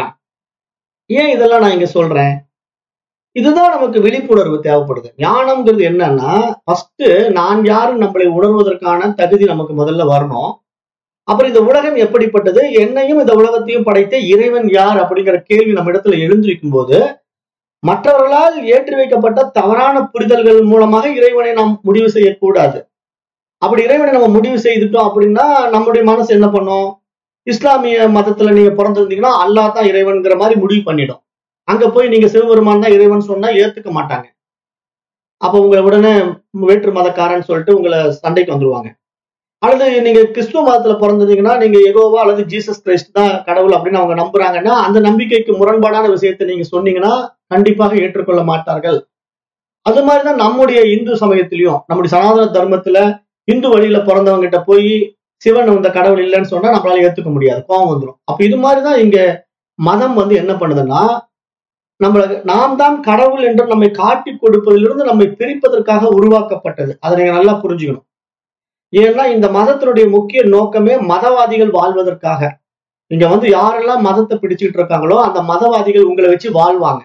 ஏன் இதெல்லாம் நான் இங்க சொல்றேன் இதுதான் நமக்கு விழிப்புணர்வு தேவைப்படுது ஞானம்ங்கிறது என்னன்னா ஃபர்ஸ்ட் நான் யாரும் நம்மளை உணர்வதற்கான தகுதி நமக்கு முதல்ல வரணும் அப்புறம் இந்த உலகம் எப்படிப்பட்டது என்னையும் இந்த உலகத்தையும் படைத்த இறைவன் யார் அப்படிங்கிற கேள்வி நம்ம இடத்துல எழுந்திருக்கும் போது மற்றவர்களால் ஏற்றி வைக்கப்பட்ட தவறான புரிதல்கள் மூலமாக இறைவனை நாம் முடிவு செய்யக்கூடாது அப்படி இறைவனை நம்ம முடிவு செய்துட்டோம் அப்படின்னா நம்முடைய மனசு என்ன பண்ணும் இஸ்லாமிய மதத்துல நீங்க பிறந்திருந்தீங்கன்னா அல்லாஹ் தான் இறைவன்கிற மாதிரி முடிவு பண்ணிடும் அங்க போய் நீங்க சிவபெருமான் தான் இறைவன் சொன்னா ஏத்துக்க மாட்டாங்க அப்ப உங்களை உடனே வேற்று மதக்காரன் சொல்லிட்டு உங்களை சண்டைக்கு வந்துருவாங்க அல்லது நீங்க கிறிஸ்துவ மதத்துல பிறந்திருந்தீங்கன்னா நீங்க எகோவா அல்லது ஜீசஸ் கிரைஸ்ட் தான் கடவுள் அப்படின்னு அவங்க நம்புறாங்கன்னா அந்த நம்பிக்கைக்கு முரண்பாடான விஷயத்தை நீங்க சொன்னீங்கன்னா கண்டிப்பாக ஏற்றுக்கொள்ள மாட்டார்கள் அது மாதிரிதான் நம்முடைய இந்து சமயத்திலையும் நம்முடைய சனாதன தர்மத்துல இந்து வழியில பிறந்தவங்க கிட்ட போய் சிவன் இந்த கடவுள் இல்லைன்னு சொன்னா நம்மளால ஏத்துக்க முடியாது கோபம் வந்துடும் அப்ப இது மாதிரிதான் இங்க மதம் வந்து என்ன பண்ணுதுன்னா நம்மள நாம் தான் கடவுள் என்று நம்மை காட்டி கொடுப்பதிலிருந்து நம்மை பிரிப்பதற்காக உருவாக்கப்பட்டது அதை நீங்க நல்லா புரிஞ்சுக்கணும் ஏன்னா இந்த மதத்தினுடைய முக்கிய நோக்கமே மதவாதிகள் வாழ்வதற்காக இங்க வந்து யாரெல்லாம் மதத்தை பிடிச்சிட்டு இருக்காங்களோ அந்த மதவாதிகள் உங்களை வச்சு வாழ்வாங்க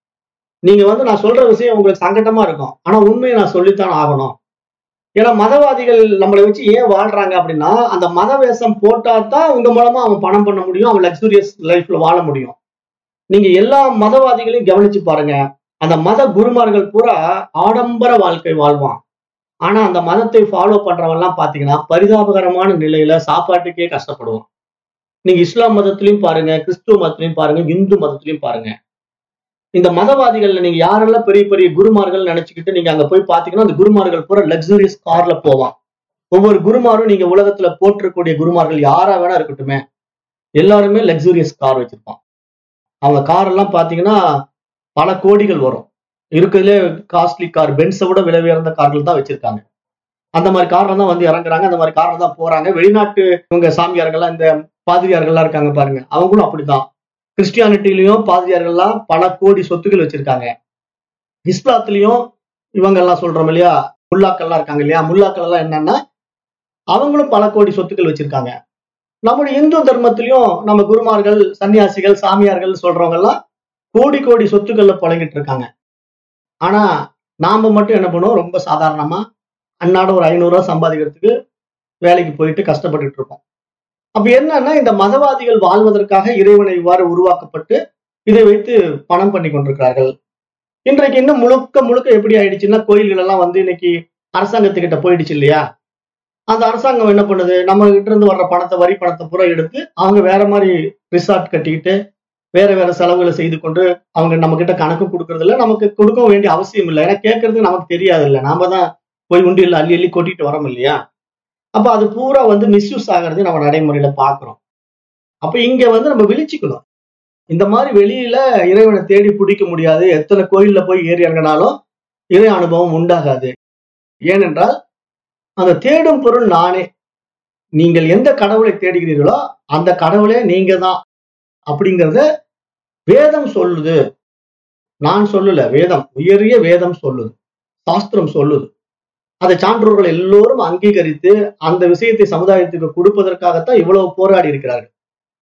நீங்க வந்து நான் சொல்ற விஷயம் உங்களுக்கு சங்கட்டமா இருக்கும் ஆனா உண்மையை நான் சொல்லித்தான் ஆகணும் ஏன்னா மதவாதிகள் நம்மளை வச்சு ஏன் வாழ்றாங்க அப்படின்னா அந்த மத வேஷம் போட்டா தான் உங்க மூலமா அவன் பணம் பண்ண முடியும் அவன் லக்ஸூரியஸ் லைஃப்ல வாழ முடியும் நீங்க எல்லா மதவாதிகளையும் கவனிச்சு பாருங்க அந்த மத குருமார்கள் பூரா ஆடம்பர வாழ்க்கை வாழ்வான் ஆனா அந்த மதத்தை ஃபாலோ பண்றவன் எல்லாம் பாத்தீங்கன்னா பரிதாபகரமான நிலையில சாப்பாட்டுக்கே கஷ்டப்படுவான் நீங்க இஸ்லாம் மதத்திலையும் பாருங்க கிறிஸ்துவ மதத்திலையும் பாருங்க இந்து மதத்திலையும் பாருங்க இந்த மதவாதிகள்ல நீங்க யாரெல்லாம் பெரிய பெரிய குருமார்கள் நினைச்சுக்கிட்டு நீங்க அங்க போய் பாத்தீங்கன்னா அந்த குருமார்கள் பூரா லக்ஸூரியஸ் கார்ல போவான் ஒவ்வொரு குருமாரும் நீங்க உலகத்துல போற்றக்கூடிய குருமார்கள் யாரா வேணா இருக்கட்டுமே எல்லாருமே லக்ஸூரியஸ் கார் வச்சிருப்பான் அவங்க கார் எல்லாம் பாத்தீங்கன்னா பல கோடிகள் வரும் இருக்கிறதுலே காஸ்ட்லி கார் பென்ஸை விட விலை உயர்ந்த கார்கள் தான் வச்சிருக்காங்க அந்த மாதிரி கார்ல தான் வந்து இறங்குறாங்க அந்த மாதிரி கார்ல தான் போறாங்க வெளிநாட்டு இவங்க சாமியார்கள்லாம் இந்த பாதிரியார்கள்லாம் இருக்காங்க பாருங்க அவங்களும் அப்படிதான் கிறிஸ்டியானிட்டிலையும் பாதிரியார்கள்லாம் பல கோடி சொத்துக்கள் வச்சிருக்காங்க இஸ்லாத்துலயும் இவங்க எல்லாம் சொல்றோம் இல்லையா முல்லாக்கள்லாம் இருக்காங்க இல்லையா முல்லாக்கள் எல்லாம் என்னன்னா அவங்களும் பல கோடி சொத்துக்கள் வச்சிருக்காங்க நம்முடைய இந்து தர்மத்திலையும் நம்ம குருமார்கள் சன்னியாசிகள் சாமியார்கள் சொல்றவங்க எல்லாம் கோடி கோடி சொத்துக்கள்ல புழங்கிட்டு இருக்காங்க ஆனா நாம மட்டும் என்ன பண்ணுவோம் ரொம்ப சாதாரணமா அன்னாட ஒரு ஐநூறு ரூபாய் சம்பாதிக்கிறதுக்கு வேலைக்கு போயிட்டு கஷ்டப்பட்டுட்டு இருப்போம் அப்ப என்னன்னா இந்த மதவாதிகள் வாழ்வதற்காக இறைவனை இவ்வாறு உருவாக்கப்பட்டு இதை வைத்து பணம் பண்ணி கொண்டிருக்கிறார்கள் இன்றைக்கு இன்னும் முழுக்க முழுக்க எப்படி ஆயிடுச்சுன்னா கோயில்கள் எல்லாம் வந்து இன்னைக்கு அரசாங்கத்துக்கிட்ட போயிடுச்சு இல்லையா அந்த அரசாங்கம் என்ன பண்ணுது நம்ம கிட்ட இருந்து வர்ற பணத்தை வரி பணத்தை பூரா எடுத்து அவங்க வேற மாதிரி ரிசார்ட் கட்டிக்கிட்டு வேற வேற செலவுகளை செய்து கொண்டு அவங்க நம்ம கிட்ட கணக்கு கொடுக்கறது இல்ல நமக்கு கொடுக்க வேண்டிய அவசியம் இல்லை ஏன்னா கேட்கறது நமக்கு தெரியாது இல்லை நாம தான் போய் உண்டியில் அள்ளி அள்ளி கொட்டிட்டு வரோம் இல்லையா அப்ப அது பூரா வந்து மிஸ்யூஸ் ஆகிறது நம்ம நடைமுறையில பாக்குறோம் அப்ப இங்க வந்து நம்ம விழிச்சுக்கணும் இந்த மாதிரி வெளியில இறைவனை தேடி பிடிக்க முடியாது எத்தனை கோயில்ல போய் ஏறி இறங்கினாலும் இறை அனுபவம் உண்டாகாது ஏனென்றால் அந்த தேடும் பொருள் நானே நீங்கள் எந்த கடவுளை தேடுகிறீர்களோ அந்த கடவுளே நீங்க தான் அப்படிங்கிறத வேதம் சொல்லுது நான் சொல்லல வேதம் உயரிய வேதம் சொல்லுது சாஸ்திரம் சொல்லுது அதை சான்றோர்கள் எல்லோரும் அங்கீகரித்து அந்த விஷயத்தை சமுதாயத்துக்கு கொடுப்பதற்காகத்தான் இவ்வளவு போராடி இருக்கிறார்கள்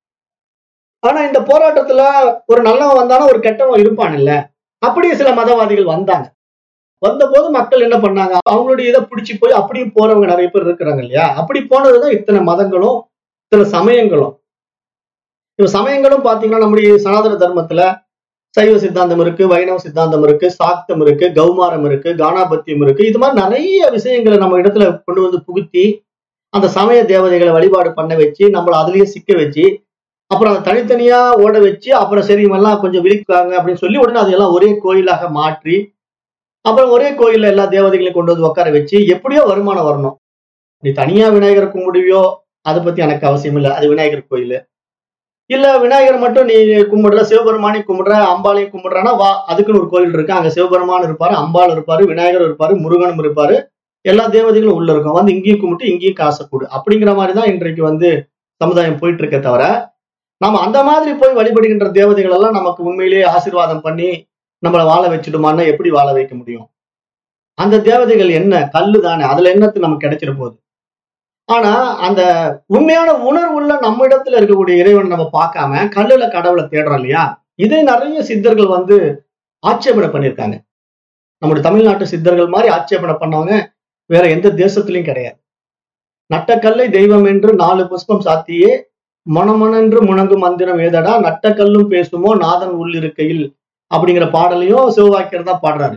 ஆனா இந்த போராட்டத்துல ஒரு நல்லவன் வந்தாலும் ஒரு கெட்டவன் இருப்பான் இல்ல அப்படியே சில மதவாதிகள் வந்தாங்க வந்தபோது மக்கள் என்ன பண்ணாங்க அவங்களுடைய இதை பிடிச்சி போய் அப்படியும் போறவங்க நிறைய பேர் இருக்கிறாங்க இல்லையா அப்படி போனதுதான் இத்தனை மதங்களும் இத்தனை சமயங்களும் இப்ப சமயங்களும் பாத்தீங்கன்னா நம்முடைய சனாதன தர்மத்துல சைவ சித்தாந்தம் இருக்கு வைணவ சித்தாந்தம் இருக்கு சாக்தம் இருக்கு கௌமாரம் இருக்கு கானாபத்தியம் இருக்கு இது மாதிரி நிறைய விஷயங்களை நம்ம இடத்துல கொண்டு வந்து புகுத்தி அந்த சமய தேவதைகளை வழிபாடு பண்ண வச்சு நம்மள அதுலயே சிக்க வச்சு அப்புறம் அதை தனித்தனியா ஓட வச்சு அப்புறம் சரி இவெல்லாம் கொஞ்சம் விழிக்காங்க அப்படின்னு சொல்லி உடனே அதையெல்லாம் ஒரே கோயிலாக மாற்றி அப்புறம் ஒரே கோயில்ல எல்லா தேவதைகளையும் கொண்டு வந்து உட்கார வச்சு எப்படியோ வருமானம் வரணும் நீ தனியா விநாயகர் கும்பிடுவியோ அதை பத்தி எனக்கு அவசியம் இல்லை அது விநாயகர் கோயில் இல்ல விநாயகர் மட்டும் நீ கும்பிடுற சிவபெருமானையும் கும்பிடுற அம்பாளையும் கும்பிடுறானா வா அதுக்குன்னு ஒரு கோயில் இருக்கு அங்க சிவபெருமான் இருப்பாரு அம்பாள் இருப்பாரு விநாயகர் இருப்பாரு முருகனும் இருப்பாரு எல்லா தேவதைகளும் உள்ள இருக்கும் வந்து இங்கேயும் கும்பிட்டு இங்கேயும் காசை கொடு அப்படிங்கிற மாதிரி தான் இன்றைக்கு வந்து சமுதாயம் போயிட்டு இருக்கே தவிர நாம அந்த மாதிரி போய் வழிபடுகின்ற தேவதைகள் எல்லாம் நமக்கு உண்மையிலேயே ஆசீர்வாதம் பண்ணி நம்மளை வாழ வச்சுடுமான்னா எப்படி வாழ வைக்க முடியும் அந்த தேவதைகள் என்ன கல்லு தானே அதுல என்னத்து நமக்கு கிடைச்சிட போகுது ஆனா அந்த உண்மையான உணர்வுள்ள நம்ம இடத்துல இருக்கக்கூடிய இறைவனை நம்ம பார்க்காம கல்லுல கடவுளை தேடுறோம் இல்லையா இதே நிறைய சித்தர்கள் வந்து ஆட்சேபனை பண்ணியிருக்காங்க நம்முடைய தமிழ்நாட்டு சித்தர்கள் மாதிரி ஆட்சேபனை பண்ணவங்க வேற எந்த தேசத்திலையும் கிடையாது நட்டக்கல்லை தெய்வம் என்று நாலு புஷ்பம் சாத்தியே மணமணென்று முணங்கு மந்திரம் ஏதடா நட்டக்கல்லும் பேசுமோ நாதன் உள்ளிருக்கையில் அப்படிங்கிற பாடலையும் சிவவாக்கியர் தான் பாடுறாரு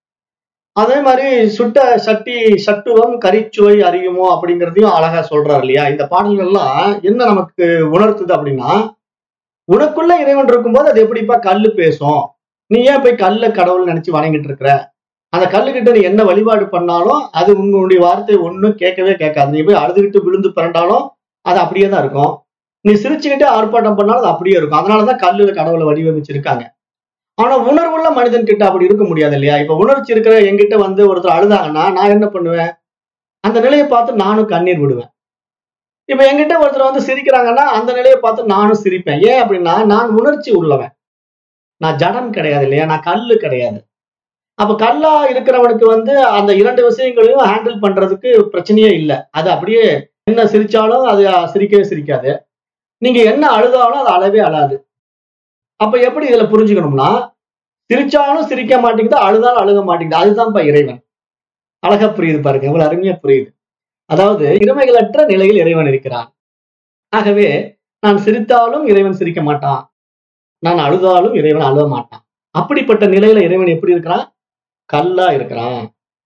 அதே மாதிரி சுட்ட சட்டி சட்டுவம் கரிச்சுவை அறியுமோ அப்படிங்கிறதையும் அழகா சொல்றாரு இல்லையா இந்த பாடல்கள்லாம் என்ன நமக்கு உணர்த்துது அப்படின்னா உனக்குள்ள இறைவன் இருக்கும்போது அது எப்படிப்பா கல்லு பேசும் நீ ஏன் போய் கல்ல கடவுள் நினைச்சு வணங்கிட்டு இருக்கிற அந்த கல்லுக்கிட்ட நீ என்ன வழிபாடு பண்ணாலும் அது உன்னுடைய வார்த்தை ஒன்றும் கேட்கவே கேட்காது நீ போய் அழுதுகிட்டு விழுந்து பிறண்டாலும் அது அப்படியே தான் இருக்கும் நீ சிரிச்சுக்கிட்டு ஆர்ப்பாட்டம் பண்ணாலும் அது அப்படியே இருக்கும் அதனாலதான் கல்லுல கடவுளை வடிவமைச்சிருக்காங்க ஆனா உணர்வுள்ள மனிதன் கிட்ட அப்படி இருக்க முடியாது இல்லையா இப்ப உணர்ச்சி இருக்கிற என்கிட்ட வந்து ஒருத்தர் அழுதாங்கன்னா நான் என்ன பண்ணுவேன் அந்த நிலையை பார்த்து நானும் கண்ணீர் விடுவேன் இப்ப என்கிட்ட ஒருத்தர் வந்து சிரிக்கிறாங்கன்னா அந்த நிலையை பார்த்து நானும் சிரிப்பேன் ஏன் அப்படின்னா நான் உணர்ச்சி உள்ளவன் நான் ஜடம் கிடையாது இல்லையா நான் கல்லு கிடையாது அப்ப கல்லா இருக்கிறவனுக்கு வந்து அந்த இரண்டு விஷயங்களையும் ஹேண்டில் பண்றதுக்கு பிரச்சனையே இல்லை அது அப்படியே என்ன சிரிச்சாலும் அது சிரிக்கவே சிரிக்காது நீங்க என்ன அழுதாலும் அது அழவே அழாது அப்ப எப்படி இதுல புரிஞ்சுக்கணும்னா சிரிச்சாலும் சிரிக்க மாட்டேங்குது அழுதாலும் அழுக மாட்டேங்குது அதுதான்ப்பா இறைவன் அழகா புரியுது பாருங்க இவ்வளவு அருமையா புரியுது அதாவது இருமைகளற்ற நிலையில் இறைவன் இருக்கிறான் ஆகவே நான் சிரித்தாலும் இறைவன் சிரிக்க மாட்டான் நான் அழுதாலும் இறைவன் அழுக மாட்டான் அப்படிப்பட்ட நிலையில இறைவன் எப்படி இருக்கிறான் கல்லா இருக்கிறான்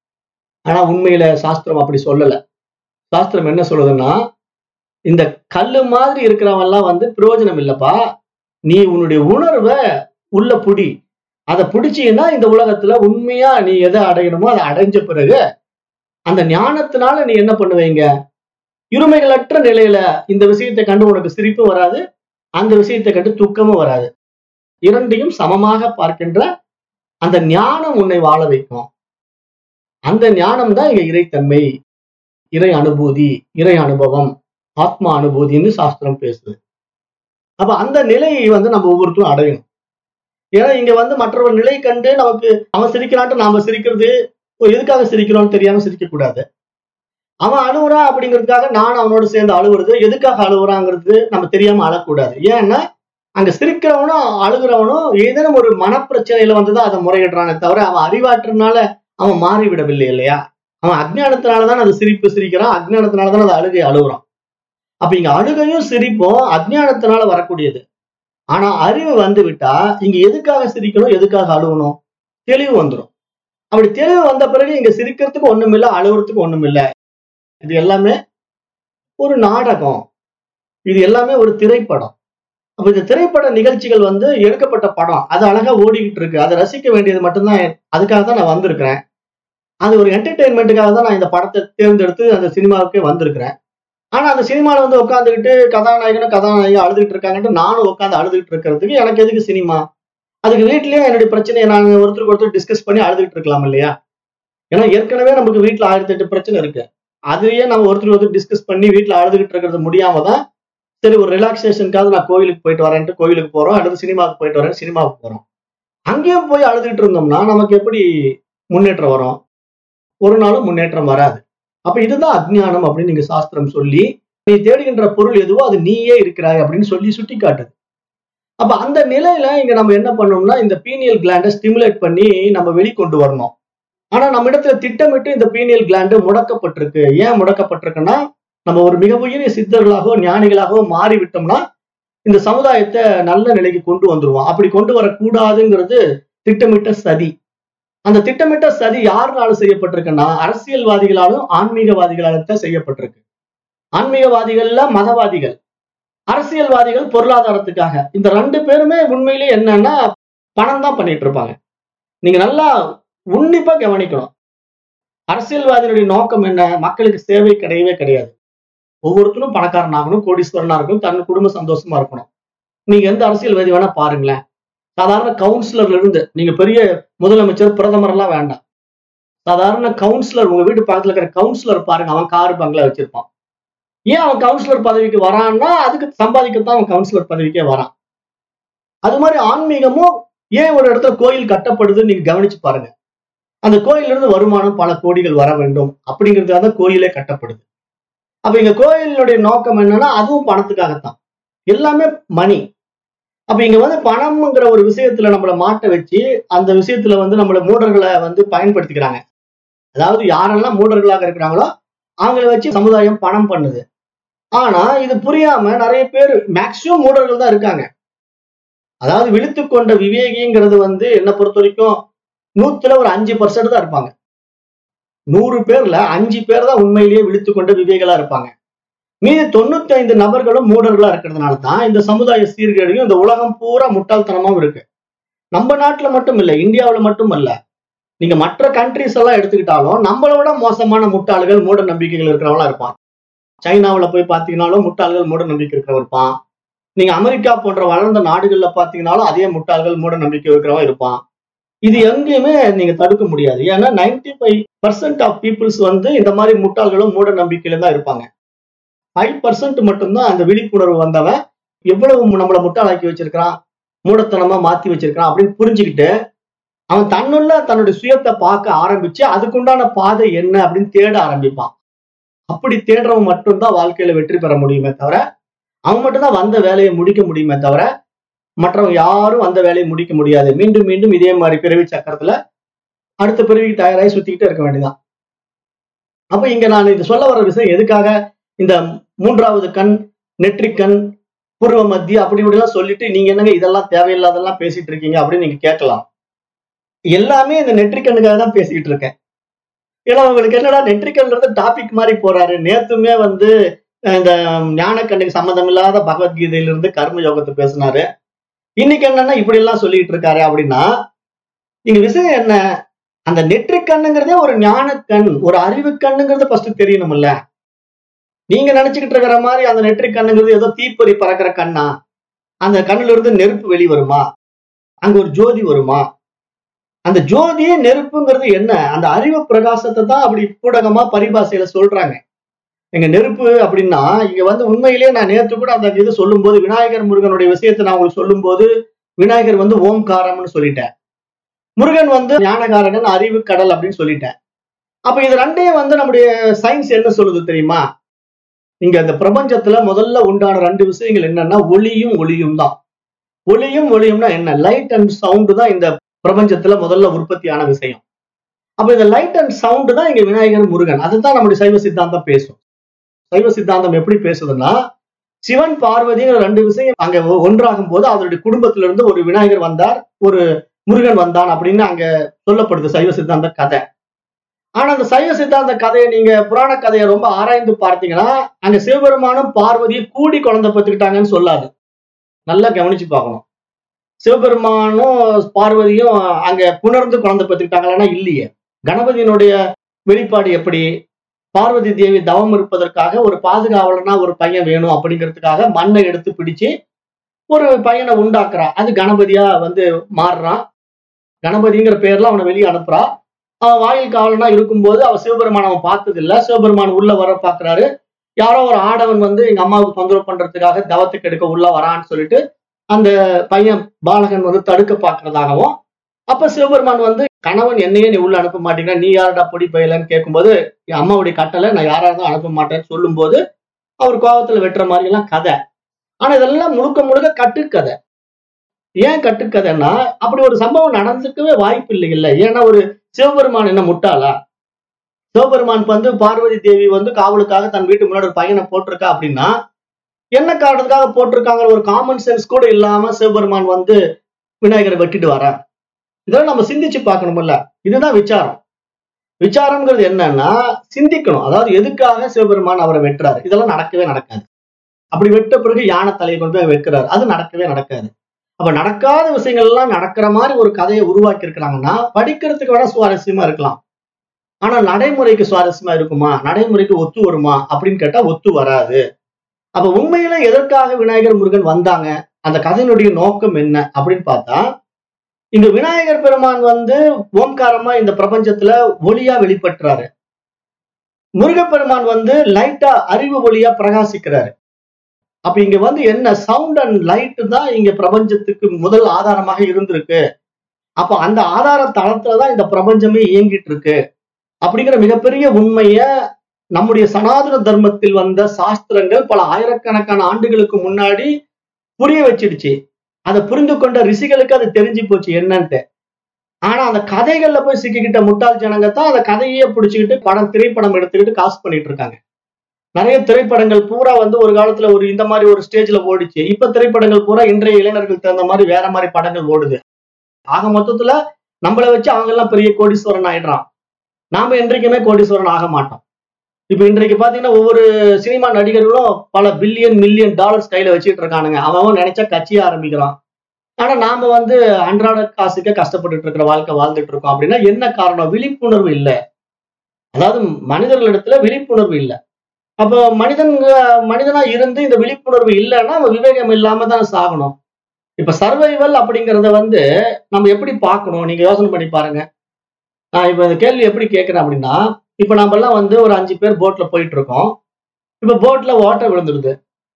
ஆனா உண்மையில சாஸ்திரம் அப்படி சொல்லல சாஸ்திரம் என்ன சொல்லுதுன்னா இந்த கல்லு மாதிரி இருக்கிறவன் எல்லாம் வந்து பிரயோஜனம் இல்லப்பா நீ உன்னுடைய உணர்வை உள்ள புடி அதை பிடிச்சீங்கன்னா இந்த உலகத்துல உண்மையா நீ எதை அடையணுமோ அதை அடைஞ்ச பிறகு அந்த ஞானத்தினால நீ என்ன பண்ணுவீங்க இருமைகளற்ற நிலையில இந்த விஷயத்தை கண்டு உனக்கு சிரிப்பும் வராது அந்த விஷயத்தை கண்டு துக்கமும் வராது இரண்டையும் சமமாக பார்க்கின்ற அந்த ஞானம் உன்னை வாழ வைக்கும் அந்த ஞானம் தான் இங்க இறைத்தன்மை இறை அனுபூதி இறை அனுபவம் ஆத்மா அனுபூதின்னு சாஸ்திரம் பேசுது அப்ப அந்த நிலையை வந்து நம்ம ஒவ்வொருத்தரும் அடையணும் ஏன்னா இங்க வந்து மற்றவர் நிலை கண்டு நமக்கு அவன் சிரிக்கிறான்ட்டு நாம சிரிக்கிறது எதுக்காக சிரிக்கிறோம்னு தெரியாம சிரிக்க கூடாது அவன் அழுவுறான் அப்படிங்கிறதுக்காக நான் அவனோட சேர்ந்து அழுவுறது எதுக்காக அழுவுறாங்கிறது நம்ம தெரியாம அழக்கூடாது ஏன்னா அங்க சிரிக்கிறவனும் அழுகிறவனும் ஏதேனும் ஒரு மனப்பிரச்சனையில வந்துதான் அதை முறையிடுறானே தவிர அவன் அறிவாற்றனால அவன் மாறிவிடவில்லை இல்லையா அவன் அஜ்ஞானத்தினாலதான் அது சிரிப்பு சிரிக்கிறான் அஜ்ஞானத்தினாலதான் அது அழுகை அழுகுறான் அப்ப இங்க அழுகையும் சிரிப்பும் அஜ்ஞானத்தினால வரக்கூடியது ஆனா அறிவு வந்து விட்டா இங்க எதுக்காக சிரிக்கணும் எதுக்காக அழுகணும் தெளிவு வந்துடும் அப்படி தெளிவு வந்த பிறகு இங்க சிரிக்கிறதுக்கு ஒண்ணும் இல்லை அழுகுறதுக்கு ஒண்ணும் இல்லை இது எல்லாமே ஒரு நாடகம் இது எல்லாமே ஒரு திரைப்படம் அப்ப இந்த திரைப்பட நிகழ்ச்சிகள் வந்து எடுக்கப்பட்ட படம் அது அழகா ஓடிக்கிட்டு இருக்கு அதை ரசிக்க வேண்டியது மட்டும்தான் அதுக்காக தான் நான் வந்திருக்கிறேன் அது ஒரு என்டர்டெயின்மெண்ட்டுக்காக தான் நான் இந்த படத்தை தேர்ந்தெடுத்து அந்த சினிமாவுக்கே வந்திருக்கிறேன் ஆனா அந்த சினிமால வந்து உட்காந்துக்கிட்டு கதாநாயகனும் கதாநாயகி அழுதுகிட்டு இருக்காங்கன்ட்டு நானும் உட்காந்து அழுதுகிட்டு இருக்கிறதுக்கு எனக்கு எதுக்கு சினிமா அதுக்கு வீட்லயே என்னுடைய பிரச்சனையை நான் ஒருத்தருக்கு ஒருத்தர் டிஸ்கஸ் பண்ணி அழுதுகிட்டு இருக்கலாம் இல்லையா ஏன்னா ஏற்கனவே நமக்கு வீட்டுல ஆயிரத்தி எட்டு பிரச்சனை இருக்கு அதையே நம்ம ஒருத்தர் ஒருத்தர் டிஸ்கஸ் பண்ணி வீட்டுல அழுதுகிட்டு இருக்கிறது முடியாம தான் சரி ஒரு ரிலாக்ஸேஷனுக்காக நான் கோயிலுக்கு போயிட்டு வரேன்ட்டு கோயிலுக்கு போறோம் அடுத்து சினிமாவுக்கு போயிட்டு வரேன் சினிமாவுக்கு போறோம் அங்கேயும் போய் அழுதுகிட்டு இருந்தோம்னா நமக்கு எப்படி முன்னேற்றம் வரும் ஒரு நாளும் முன்னேற்றம் வராது அப்ப இதுதான் அஜ்ஞானம் அப்படின்னு நீங்க சாஸ்திரம் சொல்லி நீ தேடுகின்ற பொருள் எதுவோ அது நீயே இருக்கிறாய் அப்படின்னு சொல்லி சுட்டி காட்டுது அப்ப அந்த நிலையில இங்க நம்ம என்ன பண்ணோம்னா இந்த பீனியல் கிளாண்டை ஸ்டிமுலேட் பண்ணி நம்ம வெளிக்கொண்டு வரணும் ஆனா நம்ம இடத்துல திட்டமிட்டு இந்த பீனியல் கிளாண்டு முடக்கப்பட்டிருக்கு ஏன் முடக்கப்பட்டிருக்குன்னா நம்ம ஒரு மிக உயரிய சித்தர்களாகவோ ஞானிகளாகவோ மாறிவிட்டோம்னா இந்த சமுதாயத்தை நல்ல நிலைக்கு கொண்டு வந்துருவோம் அப்படி கொண்டு வரக்கூடாதுங்கிறது திட்டமிட்ட சதி அந்த திட்டமிட்ட சதி யாருனாலும் செய்யப்பட்டிருக்குன்னா அரசியல்வாதிகளாலும் ஆன்மீகவாதிகளாலும் தான் செய்யப்பட்டிருக்கு ஆன்மீகவாதிகள்ல மதவாதிகள் அரசியல்வாதிகள் பொருளாதாரத்துக்காக இந்த ரெண்டு பேருமே உண்மையிலே என்னன்னா பணம் தான் பண்ணிட்டு இருப்பாங்க நீங்க நல்லா உன்னிப்பா கவனிக்கணும் அரசியல்வாதிகளுடைய நோக்கம் என்ன மக்களுக்கு சேவை கிடையவே கிடையாது ஒவ்வொருத்தரும் பணக்காரன் ஆகணும் கோடீஸ்வரனா இருக்கணும் தன் குடும்ப சந்தோஷமா இருக்கணும் நீங்க எந்த அரசியல்வாதி வேணா பாருங்களேன் சாதாரண கவுன்சிலர்ல இருந்து நீங்க பெரிய முதலமைச்சர் பிரதமர் எல்லாம் வேண்டாம் சாதாரண கவுன்சிலர் உங்க வீட்டு பக்கத்துல இருக்கிற கவுன்சிலர் பாருங்க அவன் கார் பங்களா வச்சிருப்பான் ஏன் அவன் கவுன்சிலர் பதவிக்கு வரான்னா அதுக்கு சம்பாதிக்கத்தான் அவன் கவுன்சிலர் பதவிக்கே வரான் அது மாதிரி ஆன்மீகமும் ஏன் ஒரு இடத்துல கோயில் கட்டப்படுதுன்னு நீங்க கவனிச்சு பாருங்க அந்த கோயில்ல இருந்து வருமானம் பல கோடிகள் வர வேண்டும் அப்படிங்கிறதுக்காக தான் கோயிலே கட்டப்படுது அப்ப இங்க கோயிலுடைய நோக்கம் என்னன்னா அதுவும் பணத்துக்காகத்தான் எல்லாமே மணி அப்ப இங்க வந்து பணம்ங்கிற ஒரு விஷயத்துல நம்மள மாட்ட வச்சு அந்த விஷயத்துல வந்து நம்மள மூடர்களை வந்து பயன்படுத்திக்கிறாங்க அதாவது யாரெல்லாம் மூடர்களாக இருக்கிறாங்களோ அவங்கள வச்சு சமுதாயம் பணம் பண்ணுது ஆனா இது புரியாம நிறைய பேர் மேக்சிமம் மூடர்கள் தான் இருக்காங்க அதாவது விழித்து கொண்ட விவேகிங்கிறது வந்து என்ன பொறுத்த வரைக்கும் நூத்துல ஒரு அஞ்சு பர்சன்ட் தான் இருப்பாங்க நூறு பேர்ல அஞ்சு பேர் தான் உண்மையிலேயே விழித்து கொண்ட விவேகளா இருப்பாங்க மீதி தொண்ணூத்தி ஐந்து நபர்களும் மூடர்களா இருக்கிறதுனால தான் இந்த சமுதாய சீர்கேடையும் இந்த உலகம் பூரா முட்டாள்தனமாவும் இருக்கு நம்ம நாட்டுல மட்டும் இல்ல இந்தியாவுல மட்டும் இல்ல நீங்க மற்ற கண்ட்ரிஸ் எல்லாம் எடுத்துக்கிட்டாலும் நம்மளோட மோசமான முட்டாள்கள் மூட நம்பிக்கைகள் இருக்கிறவங்களா இருப்பான் சைனாவுல போய் பாத்தீங்கன்னாலும் முட்டாள்கள் மூட நம்பிக்கை இருக்கிறவன் இருப்பான் நீங்க அமெரிக்கா போன்ற வளர்ந்த நாடுகள்ல பாத்தீங்கன்னாலும் அதே முட்டாள்கள் மூட நம்பிக்கை இருக்கிறவன் இருப்பான் இது எங்கேயுமே நீங்க தடுக்க முடியாது ஏன்னா ninety five percent of peoples வந்து இந்த மாதிரி முட்டாள்களும் மூட நம்பிக்கையில தான் இருப்பாங்க ஃபைவ் பர்சன்ட் மட்டும்தான் அந்த விழிப்புணர்வு வந்தவன் எவ்வளவு நம்மளை முட்டாளாக்கி வச்சிருக்கிறான் மூடத்தனமா மாத்தி வச்சிருக்கான் அப்படின்னு புரிஞ்சுக்கிட்டு அவன் தன்னுள்ள தன்னுடைய சுயத்தை பார்க்க ஆரம்பிச்சு அதுக்குண்டான பாதை என்ன அப்படின்னு தேட ஆரம்பிப்பான் அப்படி தேடுறவன் மட்டும்தான் வாழ்க்கையில வெற்றி பெற முடியுமே தவிர அவன் மட்டும்தான் வந்த வேலையை முடிக்க முடியுமே தவிர மற்றவங்க யாரும் அந்த வேலையை முடிக்க முடியாது மீண்டும் மீண்டும் இதே மாதிரி பிறவி சக்கரத்துல அடுத்த பிறவிக்கு தயாராகி சுத்திக்கிட்டே இருக்க வேண்டியதான் அப்ப இங்க நான் இது சொல்ல வர விஷயம் எதுக்காக இந்த மூன்றாவது கண் நெற்றிக் கண் பூர்வ மத்திய அப்படி இப்படிலாம் சொல்லிட்டு நீங்க என்னங்க இதெல்லாம் தேவையில்லாதெல்லாம் பேசிட்டு இருக்கீங்க அப்படின்னு நீங்க கேட்கலாம் எல்லாமே இந்த நெற்றிக்கண்ணுக்காக தான் பேசிக்கிட்டு இருக்கேன் ஏன்னா உங்களுக்கு என்னடா நெற்றிக்கண்ணுறது டாபிக் மாதிரி போறாரு நேத்துமே வந்து அஹ், இந்த ஞானக்கண்ணுக்கு சம்மந்தம் இல்லாத பகவத்கீதையிலிருந்து கர்ம யோகத்தை பேசினாரு இன்னைக்கு என்னன்னா இப்படி எல்லாம் சொல்லிட்டு இருக்காரு அப்படின்னா இங்க விஷயம் என்ன அந்த நெற்றிக்கண்ணுங்கிறதே ஒரு ஞானக்கண் ஒரு அறிவு கண்ணுங்கிறது ஃபர்ஸ்ட் தெரியணும்ல நீங்க நினைச்சுக்கிட்டு இருக்கிற மாதிரி அந்த நெற்றிக் கண்ணுங்கிறது ஏதோ தீப்பொறி பறக்கிற கண்ணா அந்த கண்ணுல இருந்து நெருப்பு வெளி வருமா அங்க ஒரு ஜோதி வருமா அந்த ஜோதியே நெருப்புங்கிறது என்ன அந்த அறிவு பிரகாசத்தை தான் அப்படி பூடகமா பரிபாஷையில சொல்றாங்க எங்க நெருப்பு அப்படின்னா இங்க வந்து உண்மையிலேயே நான் நேத்து கூட அந்த இது சொல்லும்போது விநாயகர் முருகனுடைய விஷயத்தை நான் உங்களுக்கு சொல்லும்போது விநாயகர் வந்து ஓம்காரம்னு சொல்லிட்டேன் முருகன் வந்து ஞானகாரகன் அறிவு கடல் அப்படின்னு சொல்லிட்டேன் அப்ப இது ரெண்டையும் வந்து நம்முடைய சயின்ஸ் என்ன சொல்லுது தெரியுமா இங்க இந்த பிரபஞ்சத்துல முதல்ல உண்டான ரெண்டு விஷயங்கள் என்னன்னா ஒளியும் ஒளியும் தான் ஒளியும் ஒளியும்னா என்ன லைட் அண்ட் சவுண்டு தான் இந்த பிரபஞ்சத்துல முதல்ல உற்பத்தியான விஷயம் அப்ப இந்த லைட் அண்ட் சவுண்டு தான் இங்க விநாயகர் முருகன் அதுதான் நம்முடைய சைவ சித்தாந்தம் பேசும் சைவ சித்தாந்தம் எப்படி பேசுதுன்னா சிவன் பார்வதிங்கிற ரெண்டு விஷயம் அங்க ஒ- ஒன்றாகும் போது அவருடைய குடும்பத்துல இருந்து ஒரு விநாயகர் வந்தார் ஒரு முருகன் வந்தான் அப்படின்னு அங்க சொல்லப்படுது சைவ சித்தாந்த கதை ஆனா அந்த சைவ சித்தாந்த கதையை நீங்க புராண கதையை ரொம்ப ஆராய்ந்து பார்த்தீங்கன்னா அங்க சிவபெருமானும் பார்வதியும் கூடி குழந்தை பெற்றுக்கிட்டாங்கன்னு சொல்லாது நல்லா கவனிச்சு பார்க்கணும் சிவபெருமானும் பார்வதியும் அங்க புணர்ந்து குழந்தை பெற்றுக்கிட்டாங்களான்னா இல்லையே கணபதியினுடைய வெளிப்பாடு எப்படி பார்வதி தேவி தவம் இருப்பதற்காக ஒரு பாதுகாவலனா ஒரு பையன் வேணும் அப்படிங்கிறதுக்காக மண்ணை எடுத்து பிடிச்சு ஒரு பையனை உண்டாக்குறா அது கணபதியா வந்து மாறுறான் கணபதிங்கிற பேர்ல அவனை வெளியே அனுப்புறா அவன் வாயில் காவலனா இருக்கும்போது அவன் சிவபெருமான் அவன் பார்த்தது இல்ல சிவபெருமான் உள்ள வர பாக்குறாரு யாரோ ஒரு ஆடவன் வந்து எங்க அம்மாவுக்கு தொந்தரவு பண்றதுக்காக தவத்துக்கு எடுக்க உள்ள வரான்னு சொல்லிட்டு அந்த பையன் பாலகன் வந்து தடுக்க பாக்குறதாகவும் அப்ப சிவபெருமான் வந்து கணவன் என்னையே நீ உள்ள அனுப்ப மாட்டீங்கன்னா நீ யாரடா பொடி பையலன்னு கேட்கும்போது என் அம்மாவுடைய கட்டளை நான் யாரா இருந்தாலும் அனுப்ப மாட்டேன்னு சொல்லும்போது அவர் கோபத்துல வெட்டுற மாதிரி எல்லாம் கதை ஆனா இதெல்லாம் முழுக்க முழுக்க கட்டுக்கதை ஏன் கட்டுக்கதைன்னா அப்படி ஒரு சம்பவம் நடந்துக்கவே வாய்ப்பு இல்லை இல்ல ஏன்னா ஒரு சிவபெருமான் என்ன முட்டாளா சிவபெருமான் வந்து பார்வதி தேவி வந்து காவலுக்காக தன் வீட்டு முன்னாடி ஒரு பையனை போட்டிருக்கா அப்படின்னா என்ன காரணத்துக்காக போட்டிருக்காங்கிற ஒரு காமன் சென்ஸ் கூட இல்லாம சிவபெருமான் வந்து விநாயகரை வெட்டிட்டு வர இதெல்லாம் நம்ம சிந்திச்சு பார்க்கணும்ல இதுதான் விசாரம் விசாரம்ங்கிறது என்னன்னா சிந்திக்கணும் அதாவது எதுக்காக சிவபெருமான் அவரை வெட்டுறாரு இதெல்லாம் நடக்கவே நடக்காது அப்படி வெட்ட பிறகு யானை தலையை கொண்டு போய் வைக்கிறாரு அது நடக்கவே நடக்காது அப்ப நடக்காத விஷயங்கள் எல்லாம் நடக்கிற மாதிரி ஒரு கதையை உருவாக்கி இருக்கிறாங்கன்னா படிக்கிறதுக்கு வேணா சுவாரஸ்யமா இருக்கலாம் ஆனா நடைமுறைக்கு சுவாரஸ்யமா இருக்குமா நடைமுறைக்கு ஒத்து வருமா அப்படின்னு கேட்டா ஒத்து வராது அப்ப உண்மையில எதற்காக விநாயகர் முருகன் வந்தாங்க அந்த கதையினுடைய நோக்கம் என்ன அப்படின்னு பார்த்தா இங்க விநாயகர் பெருமான் வந்து ஓம்காரமா இந்த பிரபஞ்சத்துல ஒளியா வெளிப்பட்டுறாரு முருகப்பெருமான் வந்து லைட்டா அறிவு ஒளியா பிரகாசிக்கிறாரு அப்ப இங்க வந்து என்ன சவுண்ட் அண்ட் லைட் தான் இங்க பிரபஞ்சத்துக்கு முதல் ஆதாரமாக இருந்திருக்கு அப்ப அந்த ஆதார தளத்துலதான் இந்த பிரபஞ்சமே இயங்கிட்டு இருக்கு அப்படிங்கிற மிகப்பெரிய உண்மைய நம்முடைய சனாதன தர்மத்தில் வந்த சாஸ்திரங்கள் பல ஆயிரக்கணக்கான ஆண்டுகளுக்கு முன்னாடி புரிய வச்சிடுச்சு அதை புரிந்து கொண்ட ரிஷிகளுக்கு அது தெரிஞ்சு போச்சு என்னன்ட்டு ஆனா அந்த கதைகள்ல போய் சிக்கிக்கிட்ட முட்டாள் ஜனங்க தான் அந்த கதையே பிடிச்சுக்கிட்டு படம் திரைப்படம் எடுத்துக்கிட்டு காசு பண்ணிட்டு இருக்காங்க நிறைய திரைப்படங்கள் பூரா வந்து ஒரு காலத்துல ஒரு இந்த மாதிரி ஒரு ஸ்டேஜ்ல ஓடிச்சு இப்ப திரைப்படங்கள் பூரா இன்றைய இளைஞர்கள் தகுந்த மாதிரி வேற மாதிரி படங்கள் ஓடுது ஆக மொத்தத்துல நம்மளை வச்சு அவங்க எல்லாம் பெரிய கோடீஸ்வரன் ஆயிடுறான் நாம என்றைக்குமே கோடீஸ்வரன் ஆக மாட்டோம் இப்ப இன்றைக்கு பாத்தீங்கன்னா ஒவ்வொரு சினிமா நடிகர்களும் பல பில்லியன் மில்லியன் டாலர்ஸ் கையில வச்சுட்டு இருக்கானுங்க அவன் அவன் நினைச்சா கட்சியை ஆரம்பிக்கிறான் ஆனா நாம வந்து அன்றாட காசுக்கு கஷ்டப்பட்டுட்டு இருக்கிற வாழ்க்கை வாழ்ந்துட்டு இருக்கோம் அப்படின்னா என்ன காரணம் விழிப்புணர்வு இல்லை அதாவது மனிதர்களிடத்துல விழிப்புணர்வு இல்லை அப்போ மனிதன் மனிதனா இருந்து இந்த விழிப்புணர்வு இல்லைன்னா அவன் விவேகம் இல்லாம தான் சாகணும் இப்ப சர்வைவல் அப்படிங்கறத வந்து நம்ம எப்படி பார்க்கணும் நீங்க யோசனை பண்ணி பாருங்க நான் இப்ப இந்த கேள்வி எப்படி கேட்கிறேன் அப்படின்னா இப்ப நம்ம எல்லாம் வந்து ஒரு அஞ்சு பேர் போட்ல போயிட்டு இருக்கோம் இப்ப போட்ல வாட்டர் விழுந்துருது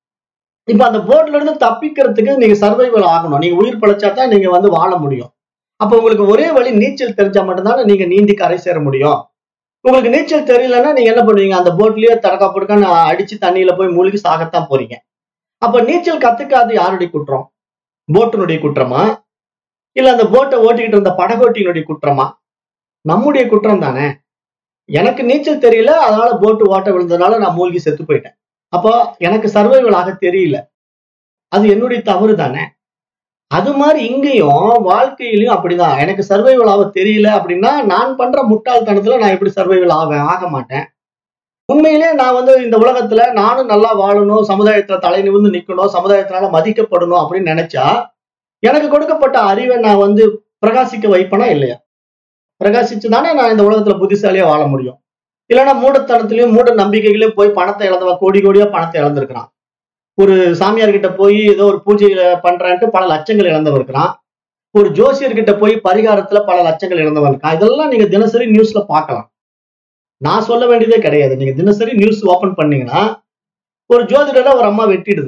இப்ப அந்த போட்ல இருந்து தப்பிக்கிறதுக்கு நீங்க சர்வைவல் ஆகணும் நீங்க உயிர் பிழைச்சா தான் நீங்க வந்து வாழ முடியும் அப்ப உங்களுக்கு ஒரே வழி நீச்சல் தெரிஞ்சா மட்டும்தான் நீங்க நீந்தி கரை சேர முடியும் உங்களுக்கு நீச்சல் தெரியலன்னா நீங்க என்ன பண்ணுவீங்க அந்த போட்லயே தடக்கா புடக்கான்னு அடிச்சு தண்ணியில போய் மூழ்கி சாகத்தான் போறீங்க அப்ப நீச்சல் கத்துக்காது யாருடைய குற்றம் போட்டினுடைய குற்றமா இல்ல அந்த போட்டை ஓட்டிக்கிட்டு இருந்த படகோட்டியினுடைய குற்றமா நம்முடைய குற்றம் தானே எனக்கு நீச்சல் தெரியல அதனால போட்டு ஓட்ட விழுந்ததுனால நான் மூழ்கி செத்து போயிட்டேன் அப்போ எனக்கு சர்வைவல் ஆக தெரியல அது என்னுடைய தவறு தானே அது மாதிரி இங்கேயும் வாழ்க்கையிலயும் அப்படிதான் எனக்கு சர்வைவல் ஆக தெரியல அப்படின்னா நான் பண்ற முட்டாள்தனத்துல நான் எப்படி சர்வைவல் ஆவேன் ஆக மாட்டேன் உண்மையிலே நான் வந்து இந்த உலகத்துல நானும் நல்லா வாழணும் சமுதாயத்துல தலை நிமிர்ந்து நிக்கணும் சமுதாயத்தினால மதிக்கப்படணும் அப்படின்னு நினைச்சா எனக்கு கொடுக்கப்பட்ட அறிவை நான் வந்து பிரகாசிக்க வைப்பனா இல்லையா பிரகாசிச்சு தானே நான் இந்த உலகத்துல புத்திசாலியா வாழ முடியும் இல்லைன்னா மூடத்தனத்திலயும் மூட நம்பிக்கைகளையும் போய் பணத்தை இழந்தவன் கோடி கோடியா பணத்தை இழந்திருக்கிறான் ஒரு சாமியார் கிட்ட போய் ஏதோ ஒரு பூஜையில பண்றேன்ட்டு பல லட்சங்கள் இழந்தவன் இருக்கிறான் ஒரு ஜோசியர் கிட்ட போய் பரிகாரத்துல பல லட்சங்கள் இழந்தவன் இருக்கான் இதெல்லாம் நீங்க தினசரி நியூஸ்ல பார்க்கலாம் நான் சொல்ல வேண்டியதே கிடையாது நீங்க தினசரி நியூஸ் ஓபன் பண்ணீங்கன்னா ஒரு ஜோதிடரை ஒரு அம்மா வெட்டிடுது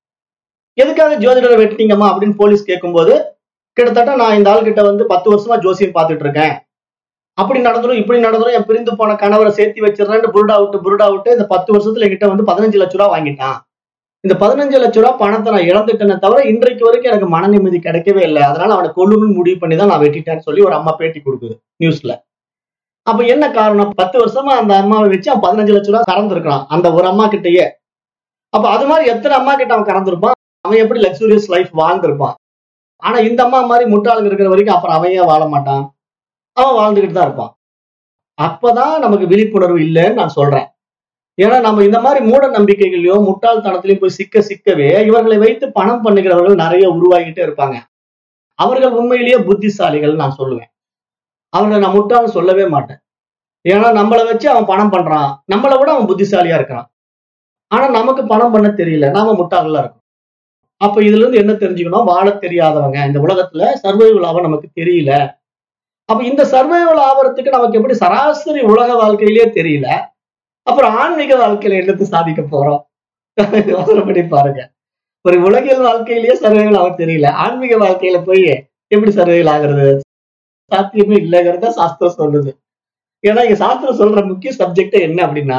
எதுக்காக ஜோதிடரை வெட்டிட்டீங்கம்மா அப்படின்னு போலீஸ் கேட்கும்போது கிட்டத்தட்ட நான் இந்த ஆள்கிட்ட வந்து பத்து வருஷமா ஜோசியம் பார்த்துட்டு இருக்கேன் அப்படி நடந்துரும் இப்படி நடந்துரும் என் பிரிந்து போன கணவரை சேர்த்து வச்சிடறேன் புருடா விட்டு புருடா விட்டு இந்த பத்து வருஷத்துல என்கிட்ட வந்து பதினஞ்சு லட்ச ரூபா வாங்கிட்டான் இந்த பதினஞ்சு லட்ச ரூபா பணத்தை நான் இழந்துட்டேனே தவிர இன்றைக்கு வரைக்கும் எனக்கு மன நிம்மதி கிடைக்கவே இல்லை அதனால அவனை கொல்லணும்னு முடிவு பண்ணி தான் நான் வெட்டிட்டேன்னு சொல்லி ஒரு அம்மா பேட்டி கொடுக்குது நியூஸ்ல அப்ப என்ன காரணம் பத்து வருஷமா அந்த அம்மாவை வச்சு அவன் பதினஞ்சு லட்ச ரூபா கறந்துருக்கான் அந்த ஒரு அம்மா கிட்டயே அப்ப அது மாதிரி எத்தனை அம்மா கிட்ட அவன் கறந்துருப்பான் அவன் எப்படி லக்ஸூரியஸ் லைஃப் வாழ்ந்திருப்பான் ஆனா இந்த அம்மா மாதிரி முட்டாளுங்க இருக்கிற வரைக்கும் அப்புறம் அவன் ஏன் வாழ மாட்டான் அவன் வாழ்ந்துகிட்டு தான் இருப்பான் அப்பதான் நமக்கு விழிப்புணர்வு இல்லைன்னு நான் சொல்றேன் ஏன்னா நம்ம இந்த மாதிரி மூட நம்பிக்கைகளையும் முட்டாள்தனத்திலையும் போய் சிக்க சிக்கவே இவர்களை வைத்து பணம் பண்ணுகிறவர்கள் நிறைய உருவாகிட்டே இருப்பாங்க அவர்கள் உண்மையிலேயே புத்திசாலிகள் நான் சொல்லுவேன் அவர்களை நான் முட்டாள் சொல்லவே மாட்டேன் ஏன்னா நம்மளை வச்சு அவன் பணம் பண்றான் நம்மளை விட அவன் புத்திசாலியா இருக்கிறான் ஆனா நமக்கு பணம் பண்ண தெரியல நாம முட்டாளா இருக்கோம் அப்ப இதுல இருந்து என்ன தெரிஞ்சுக்கணும் வாழ தெரியாதவங்க இந்த உலகத்துல சர்வைவல் ஆக நமக்கு தெரியல அப்ப இந்த சர்வைவல் ஆவறதுக்கு நமக்கு எப்படி சராசரி உலக வாழ்க்கையிலேயே தெரியல அப்புறம் ஆன்மீக வாழ்க்கையில என்னத்து சாதிக்க போறோம் யோசனை பண்ணி பாருங்க ஒரு உலகியல் வாழ்க்கையிலேயே சர்வைவல் ஆக தெரியல ஆன்மீக வாழ்க்கையில போய் எப்படி சர்வைவல் ஆகுறது சாத்தியமே இல்லைங்கிறத சாஸ்திரம் சொல்லுது ஏன்னா இங்க சாஸ்திரம் சொல்ற முக்கிய சப்ஜெக்ட் என்ன அப்படின்னா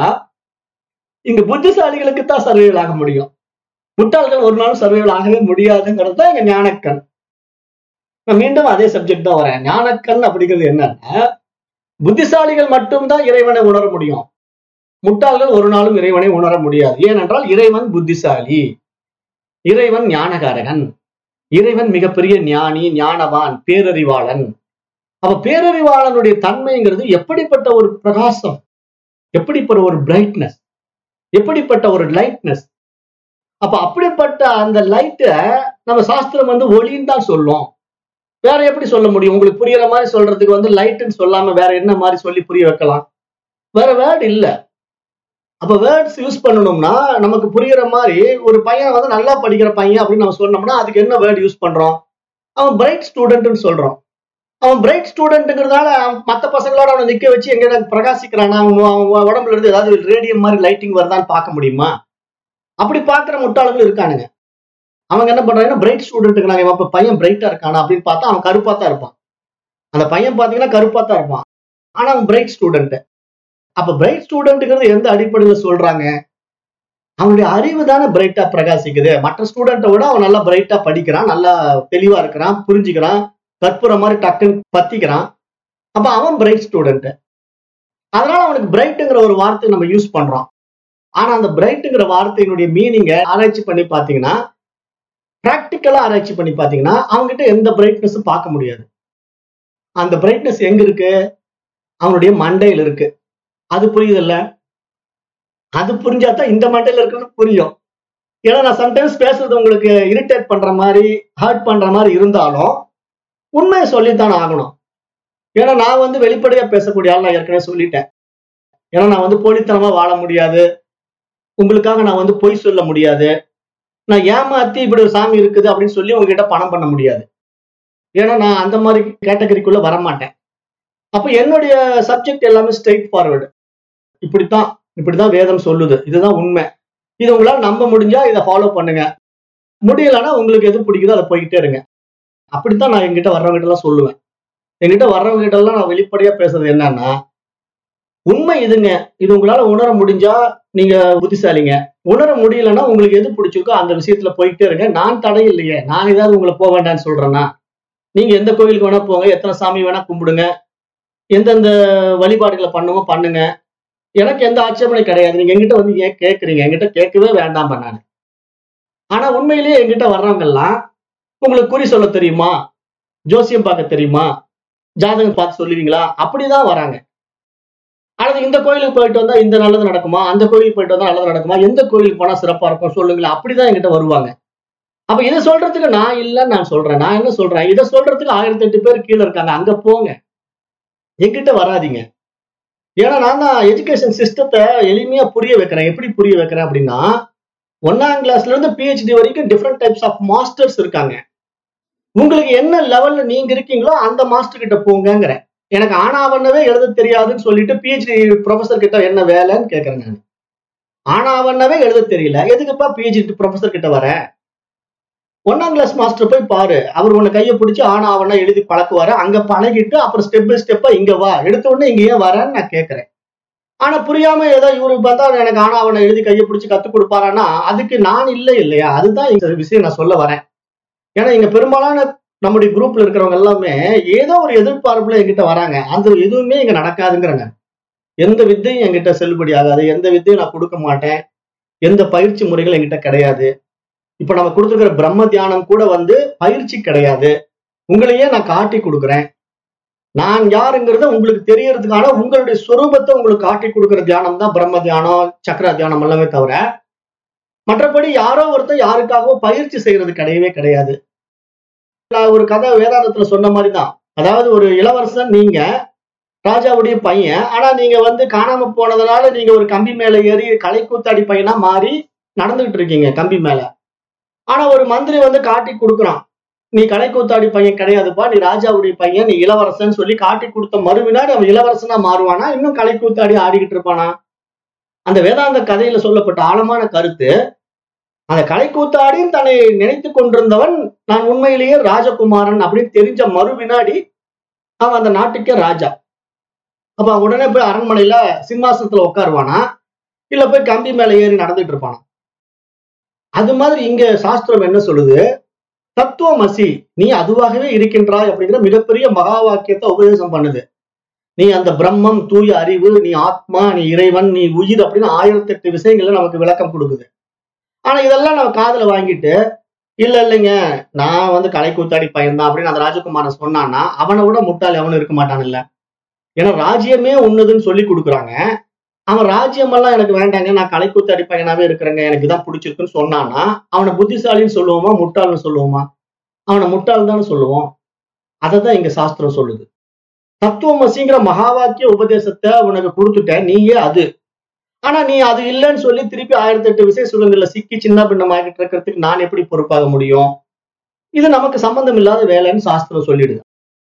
இங்க புத்திசாலிகளுக்கு தான் சர்வைவல் ஆக முடியும் முட்டாள்கள் ஒரு நாளும் சர்வைவல் ஆகவே முடியாதுங்கிறது தான் இங்க ஞானக்கண் நான் மீண்டும் அதே சப்ஜெக்ட் தான் வரேன் ஞானக்கண் அப்படிங்கிறது என்னன்னா புத்திசாலிகள் மட்டும்தான் இறைவனை உணர முடியும் முட்டாள்கள் ஒரு நாளும் இறைவனை உணர முடியாது ஏனென்றால் இறைவன் புத்திசாலி இறைவன் ஞானகாரகன் இறைவன் மிகப்பெரிய ஞானி ஞானவான் பேரறிவாளன் அப்ப பேரறிவாளனுடைய தன்மைங்கிறது எப்படிப்பட்ட ஒரு பிரகாசம் எப்படிப்பட்ட ஒரு பிரைட்னஸ் எப்படிப்பட்ட ஒரு லைட்னஸ் அப்ப அப்படிப்பட்ட அந்த லைட்டை நம்ம சாஸ்திரம் வந்து ஒளின்னு தான் சொல்லும் வேற எப்படி சொல்ல முடியும் உங்களுக்கு புரியுற மாதிரி சொல்றதுக்கு வந்து லைட்டுன்னு சொல்லாம வேற என்ன மாதிரி சொல்லி புரிய வைக்கலாம் வேற வேர்டு இல்ல அப்ப வேர்ட்ஸ் யூஸ் பண்ணணும்னா நமக்கு புரியுற மாதிரி ஒரு பையன் வந்து நல்லா படிக்கிற பையன் அப்படின்னு நம்ம சொன்னோம்னா அதுக்கு என்ன வேர்டு யூஸ் பண்றோம் அவன் பிரைட் ஸ்டூடெண்ட்னு சொல்றோம் அவன் பிரைட் ஸ்டூடெண்ட்ங்கிறதால மத்த பசங்களோட அவனை நிக்க வச்சு எங்க பிரகாசிக்கிறானா அவன் அவன் உடம்புல இருந்து ஏதாவது ரேடியம் மாதிரி லைட்டிங் வருதான்னு பார்க்க முடியுமா அப்படி பாக்குற முட்டாளுங்களும் இருக்கானுங்க அவங்க என்ன பண்றாங்கன்னா பிரைட் ஸ்டூடெண்ட்டுக்கு நாங்க இப்ப பையன் பிரைட்டா இருக்கானா அப்படின்னு பார்த்தா அவன் கருப்பா தான் இருப்பான் அந்த பையன் பாத்தீங்கன்னா கருப்பா தான் இருப்பான் ஆனா அவன் பிரைட் ஸ்டூடெண்ட் அப்ப பிரைட் ஸ்டூடெண்ட்ங்கிறது எந்த அடிப்படையில சொல்றாங்க அவனுடைய அறிவு தானே பிரைட்டா பிரகாசிக்குது மற்ற ஸ்டூடெண்ட்டை விட அவன் நல்லா பிரைட்டா படிக்கிறான் நல்லா தெளிவா இருக்கிறான் புரிஞ்சுக்கிறான் கற்பூரம் மாதிரி டக்குன்னு பத்திக்கிறான் அப்ப அவன் பிரைட் ஸ்டூடெண்ட் அதனால அவனுக்கு பிரைட்டுங்கிற ஒரு வார்த்தையை நம்ம யூஸ் பண்றோம் ஆனா அந்த பிரைட்டுங்கிற வார்த்தையினுடைய மீனிங்க ஆராய்ச்சி பண்ணி பாத்தீங்கன்னா பிராக்டிக்கலா ஆராய்ச்சி பண்ணி பாத்தீங்கன்னா அவங்ககிட்ட எந்த பிரைட்னஸும் பார்க்க முடியாது அந்த பிரைட்னஸ் எங்க இருக்கு அவனுடைய மண்டையில இருக்கு அது புரியுதுல்ல அது புரிஞ்சாதான் இந்த மண்டையில இருக்கிறது புரியும் ஏன்னா நான் சம்டைம்ஸ் பேசுறது உங்களுக்கு இரிட்டேட் பண்ற மாதிரி ஹர்ட் பண்ற மாதிரி இருந்தாலும் உண்மையை சொல்லித்தான் ஆகணும் ஏன்னா நான் வந்து வெளிப்படையா பேசக்கூடிய ஆள் நான் ஏற்கனவே சொல்லிட்டேன் ஏன்னா நான் வந்து போலித்தனமா வாழ முடியாது உங்களுக்காக நான் வந்து பொய் சொல்ல முடியாது நான் ஏமாத்தி இப்படி ஒரு சாமி இருக்குது அப்படின்னு சொல்லி உங்ககிட்ட பணம் பண்ண முடியாது ஏன்னா நான் அந்த மாதிரி கேட்டகரிக்குள்ள வரமாட்டேன் அப்ப என்னுடைய சப்ஜெக்ட் எல்லாமே ஸ்ட்ரெயிட் ஃபார்வர்டு இப்படித்தான் இப்படிதான் வேதம் சொல்லுது இதுதான் உண்மை இது உங்களால நம்ப முடிஞ்சா இதை ஃபாலோ பண்ணுங்க முடியலன்னா உங்களுக்கு எது பிடிக்குதோ அதை போய்கிட்டே இருங்க அப்படித்தான் நான் என்கிட்ட வர்றவங்க எல்லாம் சொல்லுவேன் என்கிட்ட வர்றவங்க கிட்ட எல்லாம் நான் வெளிப்படையா பேசுறது என்னன்னா உண்மை இதுங்க இது உங்களால உணர முடிஞ்சா நீங்க புத்திசாலிங்க உணர முடியலன்னா உங்களுக்கு எது பிடிச்சிருக்கோ அந்த விஷயத்துல போயிட்டே இருங்க நான் தடை இல்லையே நான் ஏதாவது உங்களை போக வேண்டாம்னு சொல்றேன்னா நீங்க எந்த கோயிலுக்கு வேணா போங்க எத்தனை சாமி வேணா கும்பிடுங்க எந்தெந்த வழிபாடுகளை பண்ணுமோ பண்ணுங்க எனக்கு எந்த ஆட்சேபனை கிடையாது நீங்க என்கிட்ட வந்து ஏன் கேட்கறீங்க என்கிட்ட கேட்கவே வேண்டாம் நான் ஆனா உண்மையிலேயே என்கிட்ட வர்றவங்க எல்லாம் உங்களுக்கு குறி சொல்ல தெரியுமா ஜோசியம் பார்க்க தெரியுமா ஜாதகம் பார்த்து சொல்லுவீங்களா அப்படிதான் வராங்க அல்லது இந்த கோயிலுக்கு போயிட்டு வந்தா இந்த நல்லது நடக்குமா அந்த கோயிலுக்கு போயிட்டு வந்தா நல்லது நடக்குமா எந்த கோயிலுக்கு போனா சிறப்பா இருக்கும் சொல்லுங்களேன் அப்படிதான் என்கிட்ட வருவாங்க அப்ப இதை சொல்றதுக்கு நான் இல்லைன்னு நான் சொல்றேன் நான் என்ன சொல்றேன் இதை சொல்றதுக்கு ஆயிரத்தி எட்டு பேர் கீழே இருக்காங்க அங்க போங்க என்கிட்ட வராதீங்க ஏன்னா நான் தான் எஜுகேஷன் சிஸ்டத்தை எளிமையா புரிய வைக்கிறேன் எப்படி புரிய வைக்கிறேன் அப்படின்னா ஒன்னாம் கிளாஸ்ல இருந்து பிஹெச்டி வரைக்கும் டிஃப்ரெண்ட் டைப்ஸ் ஆஃப் மாஸ்டர்ஸ் இருக்காங்க உங்களுக்கு என்ன லெவல்ல நீங்க இருக்கீங்களோ அந்த மாஸ்டர் கிட்ட போங்கங்கிறேன் எனக்கு ஆனாவண்ணவே எழுத தெரியாதுன்னு சொல்லிட்டு பிஹெச்டி ப்ரொஃபசர் கிட்ட என்ன வேலைன்னு கேட்கறேன் நான் ஆனாவண்ணவே எழுத தெரியல எதுக்குப்பா பிஹெச்டி ப்ரொஃபசர் கிட்ட வர ஒன்னாம் கிளாஸ் மாஸ்டர் போய் பாரு அவர் உன்னை கையை பிடிச்சி ஆனா அவனா எழுதி பழக்குவாரு அங்க பழகிட்டு அப்புறம் ஸ்டெப் பை ஸ்டெப்பா இங்க வா எடுத்த உடனே இங்க ஏன் வரேன்னு நான் கேட்கறேன் ஆனா புரியாம ஏதோ இவருக்கு பார்த்தா எனக்கு ஆனா அவனை எழுதி கையை பிடிச்சி கத்து கொடுப்பாரான்னா அதுக்கு நான் இல்லை இல்லையா அதுதான் இந்த விஷயம் நான் சொல்ல வரேன் ஏன்னா இங்க பெரும்பாலான நம்முடைய குரூப்ல இருக்கிறவங்க எல்லாமே ஏதோ ஒரு எதிர்பார்ப்புல என்கிட்ட வராங்க அந்த எதுவுமே இங்க நடக்காதுங்கிறாங்க எந்த வித்தையும் என்கிட்ட செல்லுபடி ஆகாது எந்த வித்தையும் நான் கொடுக்க மாட்டேன் எந்த பயிற்சி முறைகள் என்கிட்ட கிடையாது இப்ப நம்ம கொடுத்துருக்கிற பிரம்ம தியானம் கூட வந்து பயிற்சி கிடையாது உங்களையே நான் காட்டி கொடுக்குறேன் நான் யாருங்கிறத உங்களுக்கு தெரியறதுக்கான உங்களுடைய சொரூபத்தை உங்களுக்கு காட்டி கொடுக்குற தியானம் தான் பிரம்ம தியானம் சக்கர தியானம் எல்லாமே தவிர மற்றபடி யாரோ ஒருத்தர் யாருக்காகவோ பயிற்சி செய்யறது கிடையவே கிடையாது நான் ஒரு கதை வேதாந்தத்துல சொன்ன மாதிரி தான் அதாவது ஒரு இளவரசன் நீங்க ராஜாவுடைய பையன் ஆனா நீங்க வந்து காணாம போனதுனால நீங்க ஒரு கம்பி மேல ஏறி களை கூத்தாடி பையனா மாறி நடந்துகிட்டு இருக்கீங்க கம்பி மேல ஆனா ஒரு மந்திரி வந்து காட்டி கொடுக்குறான் நீ கலை கூத்தாடி பையன் கிடையாதுப்பா நீ ராஜாவுடைய பையன் நீ இளவரசன் சொல்லி காட்டி கொடுத்த மறுவினாடி அவன் இளவரசனா மாறுவானா இன்னும் கலை கூத்தாடி ஆடிக்கிட்டு இருப்பானா அந்த வேதாந்த கதையில சொல்லப்பட்ட ஆழமான கருத்து அந்த கலை கூத்தாடியும் தன்னை நினைத்து கொண்டிருந்தவன் நான் உண்மையிலேயே ராஜகுமாரன் அப்படின்னு தெரிஞ்ச மறு வினாடி அவன் அந்த நாட்டுக்கே ராஜா அப்ப அவன் உடனே போய் அரண்மனையில சிம்மாசனத்துல உட்காருவானா இல்ல போய் கம்பி மேல ஏறி நடந்துட்டு இருப்பானா அது மாதிரி இங்க சாஸ்திரம் என்ன சொல்லுது தத்துவமசி நீ அதுவாகவே இருக்கின்றாய் அப்படிங்கிற மிகப்பெரிய மகா வாக்கியத்தை உபதேசம் பண்ணுது நீ அந்த பிரம்மம் தூய அறிவு நீ ஆத்மா நீ இறைவன் நீ உயிர் அப்படின்னு ஆயிரத்தி எட்டு விஷயங்கள்ல நமக்கு விளக்கம் கொடுக்குது ஆனா இதெல்லாம் நம்ம காதுல வாங்கிட்டு இல்ல இல்லைங்க நான் வந்து கலை கூத்தாடி பையன் தான் அப்படின்னு அந்த ராஜகுமாரன் சொன்னான்னா அவனை விட முட்டாள் அவனும் இருக்க மாட்டான் இல்ல ஏன்னா ராஜ்யமே உன்னதுன்னு சொல்லி கொடுக்குறாங்க அவன் ராஜ்யமெல்லாம் எனக்கு வேண்டாங்க நான் கலை கூத்தாடி பையனாவே இருக்கிறேங்க எனக்கு இதான் பிடிச்சிருக்குன்னு சொன்னான்னா அவனை புத்திசாலின்னு சொல்லுவோமா முட்டாள்னு சொல்லுவோமா அவனை முட்டாள் தானே சொல்லுவோம் அதை தான் இங்க சாஸ்திரம் சொல்லுது தத்துவமசிங்கிற மகா வாக்கிய உபதேசத்தை உனக்கு கொடுத்துட்டேன் நீயே அது ஆனா நீ அது இல்லைன்னு சொல்லி திருப்பி ஆயிரத்தி எட்டு விசை சுரங்கள்ல சிக்கி சின்ன பின்னமாகிட்டு இருக்கிறதுக்கு நான் எப்படி பொறுப்பாக முடியும் இது நமக்கு சம்பந்தம் இல்லாத வேலைன்னு சாஸ்திரம் சொல்லிடுது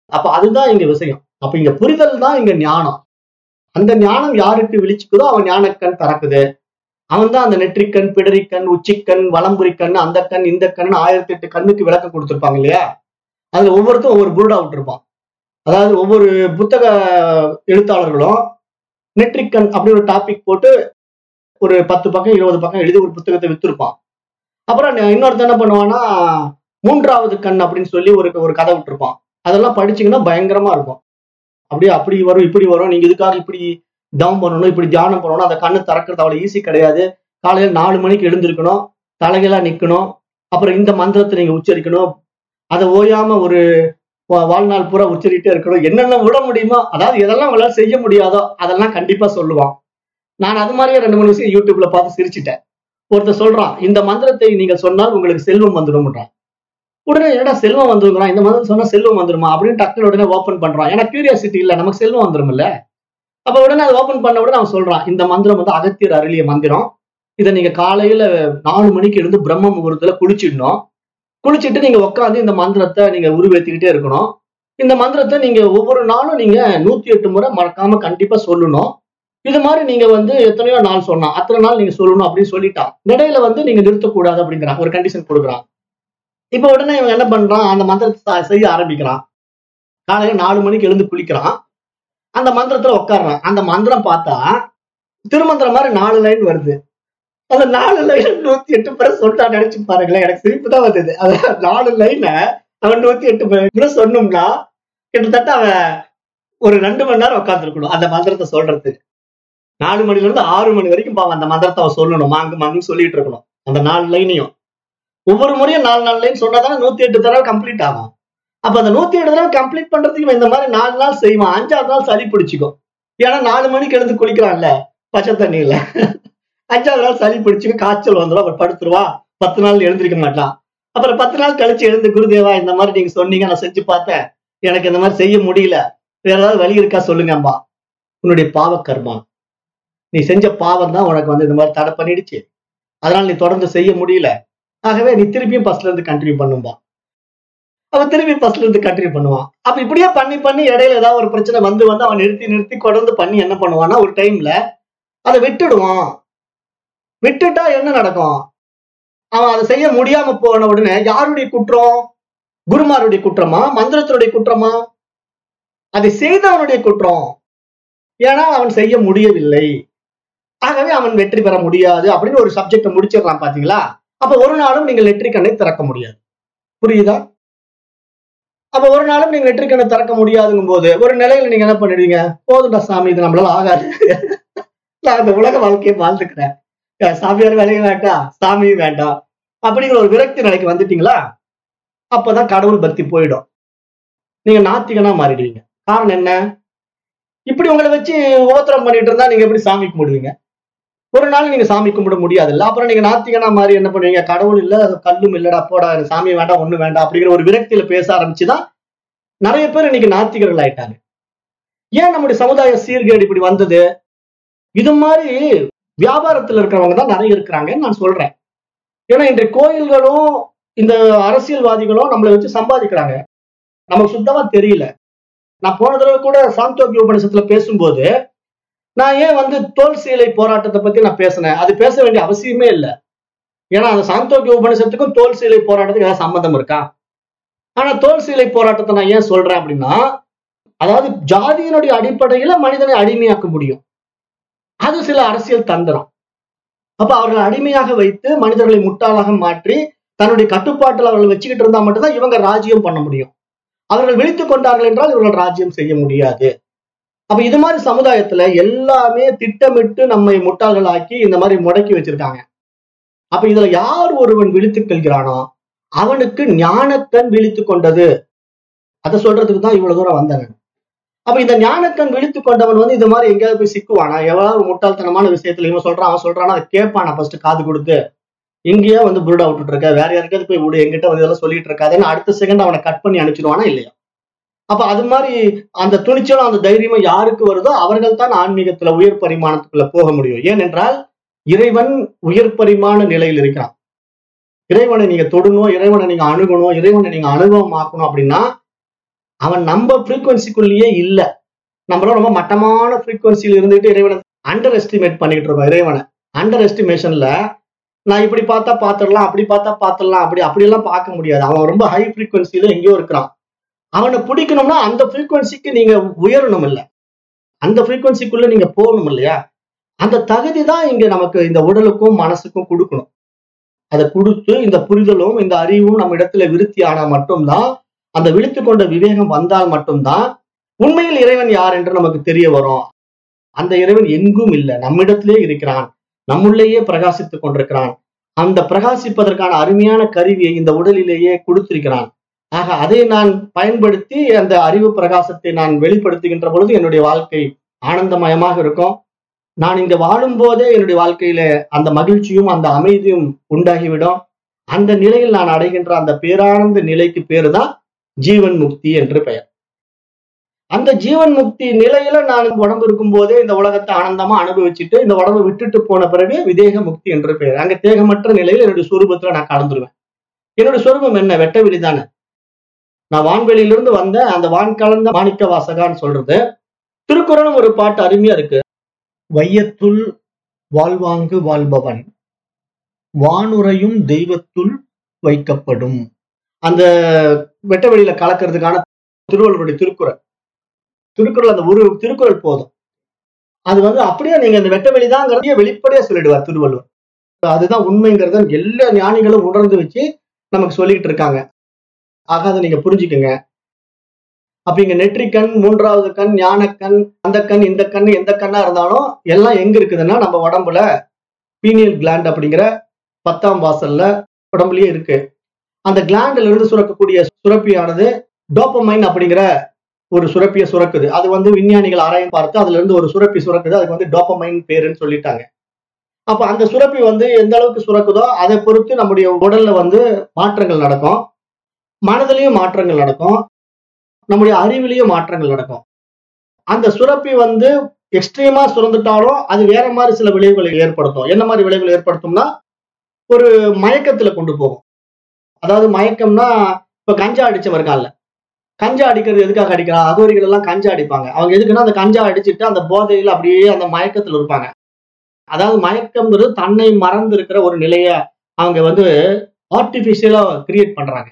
அப்ப அதுதான் இங்க விஷயம் அப்ப இங்க புரிதல் தான் இங்க ஞானம் அந்த ஞானம் யாருக்கு விழிச்சுக்குதோ அவன் ஞானக்கண் திறக்குது அவன் தான் அந்த நெற்றிக்கண் பிடரிக்கண் உச்சிக்கண் வலம்புரி கண் அந்த கண் இந்த கண் ஆயிரத்தி எட்டு கண்ணுக்கு விளக்கம் கொடுத்திருப்பாங்க இல்லையா அதுல ஒவ்வொருத்தரும் ஒவ்வொரு புருடா விட்டுருப்பான் அதாவது ஒவ்வொரு புத்தக எழுத்தாளர்களும் நெற்றிக்கண் அப்படி ஒரு டாபிக் போட்டு ஒரு பத்து பக்கம் இருபது பக்கம் எழுதி ஒரு புத்தகத்தை வித்திருப்பான் அப்புறம் இன்னொருத்தன் என்ன பண்ணுவான்னா மூன்றாவது கண் அப்படின்னு சொல்லி ஒரு ஒரு கதை விட்டுருப்பான் அதெல்லாம் படிச்சீங்கன்னா பயங்கரமா இருக்கும் அப்படியே அப்படி வரும் இப்படி வரும் நீங்க இதுக்காக இப்படி தவம் பண்ணணும் இப்படி தியானம் பண்ணணும் அந்த கண்ணு திறக்கிறது அவ்வளவு ஈஸி கிடையாது காலையில நாலு மணிக்கு எழுந்திருக்கணும் தலைகளா நிக்கணும் அப்புறம் இந்த மந்திரத்தை நீங்க உச்சரிக்கணும் அதை ஓயாம ஒரு வா- வாழ்நாள் பூரா உச்சரிட்டே இருக்கணும் என்னென்ன விட முடியுமோ அதாவது எதெல்லாம் உங்களால செய்ய முடியாதோ அதெல்லாம் கண்டிப்பா சொல்லுவான் நான் அது மாதிரியே ரெண்டு மூணு விஷயம் யூடியூப்ல பார்த்து சிரிச்சிட்டேன் ஒருத்தர் சொல்றான் இந்த மந்திரத்தை நீங்க சொன்னால் உங்களுக்கு செல்வம் வந்துடும்ன்றான் உடனே என்னடா செல்வம் வந்துருங்கிறான் இந்த மந்திரம் சொன்னா செல்வம் வந்துருமா அப்படின்னு டக்குனு உடனே ஓபன் பண்றான் ஏன்னா கியூரியாசிட்டி இல்ல நமக்கு செல்வம் வந்துரும்ல அப்ப உடனே அதை ஓபன் பண்ண உடனே அவன் சொல்றான் இந்த மந்திரம் வந்து அகத்தியர் அருளிய மந்திரம் இதை நீங்க காலையில நாலு மணிக்கு எழுந்து பிரம்ம முகூர்த்தத்துல குளிச்சிடணும் குளிச்சிட்டு நீங்க உட்காந்து இந்த மந்திரத்தை நீங்க உருவேத்திக்கிட்டே இருக்கணும் இந்த மந்திரத்தை நீங்க ஒவ்வொரு நாளும் நீங்க நூத்தி எட்டு முறை மறக்காம கண்டிப்பா சொல்லணும் இது மாதிரி நீங்க வந்து எத்தனையோ நாள் சொன்னா அத்தனை நாள் நீங்க சொல்லணும் அப்படின்னு சொல்லிட்டான் இடையில வந்து நீங்க நிறுத்தக்கூடாது அப்படிங்கிறான் ஒரு கண்டிஷன் கொடுக்குறான் இப்ப உடனே இவன் என்ன பண்றான் அந்த மந்திரத்தை ச- செய்ய ஆரம்பிக்கிறான் காலையில நாலு மணிக்கு எழுந்து குளிக்கிறான் அந்த மந்திரத்துல உட்கார்றான் அந்த மந்திரம் பார்த்தா திருமந்திரம் மாதிரி நாலு லைன் வருது அந்த நாலு லைன் நூத்தி எட்டு பேரை சொல்லிட்டா நினைச்சு பாருங்களேன் எனக்கு சிரிப்பு தான் வந்தது அதான் நாலு லைனை அவன் நூத்தி எட்டு பேர் சொன்னோம்னா கிட்டத்தட்ட அவன் ஒரு ரெண்டு மணி நேரம் உட்காந்துருக்கணும் அந்த மந்திரத்தை சொல்றதுக்கு நாலு மணில இருந்து ஆறு மணி வரைக்கும் பாவம் அந்த மந்திரத்தை அவன் சொல்லணும் மாங்கு மாங்குன்னு சொல்லிட்டு இருக்கணும் அந்த நாலு லைனையும் ஒவ்வொரு முறையும் நாலு நாலு லைன் சொன்னாதானே நூத்தி எட்டு தடவை கம்ப்ளீட் ஆகும் அப்ப அந்த நூத்தி எட்டு தடவை கம்ப்ளீட் பண்றதுக்கு இவன் இந்த மாதிரி நாலு நாள் செய்வான் அஞ்சாவது நாள் சளி பிடிச்சிக்கும் ஏன்னா நாலு மணிக்கு எழுந்து குளிக்கிறான்ல பச்சை தண்ணியில அஞ்சாவது நாள் சளி பிடிச்சிக்கும் காய்ச்சல் வந்துடும் அவர் படுத்துருவான் பத்து நாள் எழுந்திருக்க மாட்டான் அப்புறம் பத்து நாள் கழிச்சு எழுந்து குருதேவா இந்த மாதிரி நீங்க சொன்னீங்க நான் செஞ்சு பார்த்தேன் எனக்கு இந்த மாதிரி செய்ய முடியல வேற ஏதாவது வழி இருக்கா சொல்லுங்கம்பா உன்னுடைய பாவ கர்மா நீ செஞ்ச பாவம் தான் உனக்கு வந்து இந்த மாதிரி தடை பண்ணிடுச்சு அதனால நீ தொடர்ந்து செய்ய முடியல ஆகவே நீ திருப்பியும் ஃபர்ஸ்ட்ல இருந்து கண்டினியூ பண்ணும்பா அவன் திருப்பி ஃபர்ஸ்ட்ல இருந்து கண்டினியூ பண்ணுவான் அப்ப இப்படியே பண்ணி பண்ணி இடையில ஏதாவது ஒரு பிரச்சனை வந்து வந்து அவன் நிறுத்தி நிறுத்தி தொடர்ந்து பண்ணி என்ன பண்ணுவான்னா ஒரு டைம்ல அதை விட்டுடுவான் விட்டுட்டா என்ன நடக்கும் அவன் அதை செய்ய முடியாம போன உடனே யாருடைய குற்றம் குருமாருடைய குற்றமா மந்திரத்தினுடைய குற்றமா அதை செய்தவனுடைய குற்றம் ஏன்னா அவன் செய்ய முடியவில்லை ஆகவே அவன் வெற்றி பெற முடியாது அப்படின்னு ஒரு சப்ஜெக்ட முடிச்சிடலாம் பாத்தீங்களா அப்ப ஒரு நாளும் நீங்கள் நெற்றிக்கண்ணை திறக்க முடியாது புரியுதா அப்ப ஒரு நாளும் நீங்க நெற்றிக்கண்ணை திறக்க முடியாதுங்கும் போது ஒரு நிலையில நீங்க என்ன பண்ணிடுவீங்க போதும்டா சாமி இது நம்மளால ஆகாது நான் அந்த உலக வாழ்க்கையை வாழ்ந்துக்கிறேன் அஹ் சாமியார் வேலையும் வேண்டாம் சாமியும் வேண்டாம் அப்படிங்கிற ஒரு விரக்தி நிலைக்கு வந்துட்டீங்களா அப்பதான் கடவுள் பக்தி போயிடும் நீங்க நாத்திகனா மாறிடுவீங்க காரணம் என்ன இப்படி உங்களை வச்சு ஓத்திரம் பண்ணிட்டு இருந்தா நீங்க எப்படி சாமி கும்பிடுவீங்க ஒரு நாள் நீங்க சாமி கும்பிட முடியாது இல்ல அப்புறம் நீங்க நாத்திகனா மாதிரி என்ன பண்ணுவீங்க கடவுள் இல்ல அது கல்லும் இல்லடா போடா எனக்கு சாமி வேண்டாம் ஒண்ணு வேண்டாம் அப்படிங்கிற ஒரு விரக்தியில பேச ஆரம்பிச்சுதான் நிறைய பேர் இன்னைக்கு நாத்திகர்கள் ஆயிட்டாங்க ஏன் நம்முடைய சமுதாய சீர்கேடு இப்படி வந்தது இது மாதிரி வியாபாரத்துல இருக்கிறவங்க தான் நிறைய இருக்கிறாங்கன்னு நான் சொல்றேன் ஏன்னா இன்றைய கோயில்களும் இந்த அரசியல்வாதிகளும் நம்மளை வச்சு சம்பாதிக்கிறாங்க நமக்கு சுத்தமா தெரியல நான் போன தடவை கூட சாந்தோக்கிய உபநிஷத்துல பேசும்போது நான் ஏன் வந்து தோல் சீலை போராட்டத்தை பத்தி நான் பேசினேன் அது பேச வேண்டிய அவசியமே இல்லை ஏன்னா அந்த சாந்தோக்கிய உபநிஷத்துக்கும் தோல் சீலை போராட்டத்துக்கு ஏதாவது சம்பந்தம் இருக்கா ஆனா தோல் சீலை போராட்டத்தை நான் ஏன் சொல்றேன் அப்படின்னா அதாவது ஜாதியினுடைய அடிப்படையில மனிதனை அடிமையாக்க முடியும் அது சில அரசியல் தந்திரம் அப்ப அவர்களை அடிமையாக வைத்து மனிதர்களை முட்டாளாக மாற்றி தன்னுடைய கட்டுப்பாட்டில் அவர்கள் வச்சுக்கிட்டு இருந்தா மட்டும்தான் இவங்க ராஜ்யம் பண்ண முடியும் அவர்கள் விழித்துக் கொண்டார்கள் என்றால் இவர்கள் ராஜ்யம் செய்ய முடியாது அப்ப இது மாதிரி சமுதாயத்துல எல்லாமே திட்டமிட்டு நம்மை முட்டாள்களாக்கி இந்த மாதிரி முடக்கி வச்சிருக்காங்க அப்ப இதுல யார் ஒருவன் விழித்துக் கொள்கிறானோ அவனுக்கு ஞானக்கண் விழித்துக் கொண்டது அதை சொல்றதுக்கு தான் இவ்வளவு தூரம் வந்தாங்க அப்ப இந்த ஞானக்கண் விழித்துக் கொண்டவன் வந்து இது மாதிரி எங்கேயாவது போய் சிக்குவானா எவ்வளவு ஒரு முட்டாள்தனமான விஷயத்துல இவன் சொல்றான் அவன் சொல்றானா அதை கேட்பானா ஃபர்ஸ்ட் காது கொடுத்து எங்கேயோ வந்து புருடா விட்டுட்டு இருக்க வேற யாருக்காவது போய் விடு எங்கிட்ட வந்து இதெல்லாம் சொல்லிட்டு இருக்காதுன்னு அடுத்த செகண்ட் அவனை கட் பண்ணி அனுப்பிச்சிடுவானா இல்லையா அப்ப அது மாதிரி அந்த துணிச்சலும் அந்த தைரியமும் யாருக்கு வருதோ அவர்கள் தான் ஆன்மீகத்துல உயர் பரிமாணத்துக்குள்ள போக முடியும் ஏனென்றால் இறைவன் உயர் பரிமாண நிலையில் இருக்கிறான் இறைவனை நீங்க தொடணும் இறைவனை நீங்க அணுகணும் இறைவனை நீங்க அனுபவமாக்கணும் அப்படின்னா அவன் நம்ம ஃப்ரீக்குவன்சிக்குள்ளேயே இல்ல நம்மளும் ரொம்ப மட்டமான ஃப்ரீக்குவன்சியில் இருந்துட்டு இறைவனை அண்டர் எஸ்டிமேட் பண்ணிட்டு இருக்கோம் இறைவனை அண்டர் எஸ்டிமேஷன்ல நான் இப்படி பார்த்தா பாத்துடலாம் அப்படி பார்த்தா பாத்துடலாம் அப்படி அப்படியெல்லாம் பார்க்க முடியாது அவன் ரொம்ப ஹை ஃப்ரீக்குவன்சில எங்கேயோ இருக்கிறான் அவனை பிடிக்கணும்னா அந்த ஃப்ரீக்குவன்சிக்கு நீங்க உயரணும் இல்ல அந்த ஃப்ரீக்குவன்சிக்குள்ள நீங்க போகணும் இல்லையா அந்த தகுதி தான் இங்க நமக்கு இந்த உடலுக்கும் மனசுக்கும் கொடுக்கணும் அதை கொடுத்து இந்த புரிதலும் இந்த அறிவும் நம்ம இடத்துல விருத்தி ஆனா மட்டும்தான் அந்த விழித்து கொண்ட விவேகம் வந்தால் மட்டும்தான் உண்மையில் இறைவன் யார் என்று நமக்கு தெரிய வரும் அந்த இறைவன் எங்கும் இல்லை நம்மிடத்திலே இருக்கிறான் நம்முள்ளேயே பிரகாசித்துக் கொண்டிருக்கிறான் அந்த பிரகாசிப்பதற்கான அருமையான கருவியை இந்த உடலிலேயே கொடுத்திருக்கிறான் ஆக அதை நான் பயன்படுத்தி அந்த அறிவு பிரகாசத்தை நான் வெளிப்படுத்துகின்ற பொழுது என்னுடைய வாழ்க்கை ஆனந்தமயமாக இருக்கும் நான் இங்க வாழும் போதே என்னுடைய வாழ்க்கையில அந்த மகிழ்ச்சியும் அந்த அமைதியும் உண்டாகிவிடும் அந்த நிலையில் நான் அடைகின்ற அந்த பேரானந்த நிலைக்கு பேரு தான் ஜீவன் முக்தி என்று பெயர் அந்த ஜீவன் முக்தி நிலையில நான் உடம்பு இருக்கும் போதே இந்த உலகத்தை ஆனந்தமா அனுபவிச்சுட்டு இந்த உடம்பை விட்டுட்டு போன பிறகு விதேக முக்தி என்று பெயர் அங்க தேகமற்ற நிலையில் என்னுடைய சுரூபத்துல நான் கலந்துருவேன் என்னுடைய சுரூபம் என்ன வெட்ட வெளிதானே நான் வான்வெளியிலிருந்து வந்த அந்த வான் கலந்த மாணிக்க வாசகான்னு சொல்றது திருக்குறளும் ஒரு பாட்டு அருமையா இருக்கு வையத்துள் வாழ்வாங்கு வாழ்பவன் வானுரையும் தெய்வத்துள் வைக்கப்படும் அந்த வெட்ட வெளியில கலக்கிறதுக்கான திருவள்ளுவருடைய திருக்குறள் திருக்குறள் அந்த ஒரு திருக்குறள் போதும் அது வந்து அப்படியே நீங்க அந்த வெட்ட வெளிதாங்கிறதையே வெளிப்படையா சொல்லிடுவார் திருவள்ளுவர் அதுதான் உண்மைங்கிறத எல்லா ஞானிகளும் உணர்ந்து வச்சு நமக்கு சொல்லிட்டு இருக்காங்க ஆக அதை நீங்க புரிஞ்சுக்கங்க அப்ப இங்க நெற்றிக்கண் மூன்றாவது கண் ஞானக்கண் அந்த கண் இந்த கண் எந்த கண்ணா இருந்தாலும் எல்லாம் எங்க இருக்குதுன்னா நம்ம உடம்புல பீனியல் கிளாண்ட் அப்படிங்கிற பத்தாம் வாசல்ல உடம்புலயே இருக்கு அந்த கிளாண்ட்ல இருந்து சுரக்கக்கூடிய சுரப்பியானது டோப்பமைன் அப்படிங்கிற ஒரு சுரப்பியை சுரக்குது அது வந்து விஞ்ஞானிகள் ஆராயம் பார்த்து அதுல இருந்து ஒரு சுரப்பி சுரக்குது அதுக்கு வந்து டோப்பமைன் பேருன்னு சொல்லிட்டாங்க அப்ப அந்த சுரப்பி வந்து எந்த அளவுக்கு சுரக்குதோ அதை பொறுத்து நம்முடைய உடல்ல வந்து மாற்றங்கள் நடக்கும் மனதிலையும் மாற்றங்கள் நடக்கும் நம்முடைய அறிவிலையும் மாற்றங்கள் நடக்கும் அந்த சுரப்பி வந்து எக்ஸ்ட்ரீமா சுரந்துட்டாலும் அது வேற மாதிரி சில விளைவுகளை ஏற்படுத்தும் என்ன மாதிரி விளைவுகள் ஏற்படுத்தும்னா ஒரு மயக்கத்துல கொண்டு போகும் அதாவது மயக்கம்னா இப்ப கஞ்சா அடிச்சவன் இருக்கான்ல கஞ்சா அடிக்கிறது எதுக்காக அடிக்கிறான் அகோரிகள் எல்லாம் கஞ்சா அடிப்பாங்க அவங்க எதுக்குன்னா அந்த கஞ்சா அடிச்சுட்டு அந்த போதையில அப்படியே அந்த மயக்கத்துல இருப்பாங்க அதாவது மயக்கம்ங்கிறது தன்னை மறந்து இருக்கிற ஒரு நிலைய அவங்க வந்து ஆர்டிபிஷியலா கிரியேட் பண்றாங்க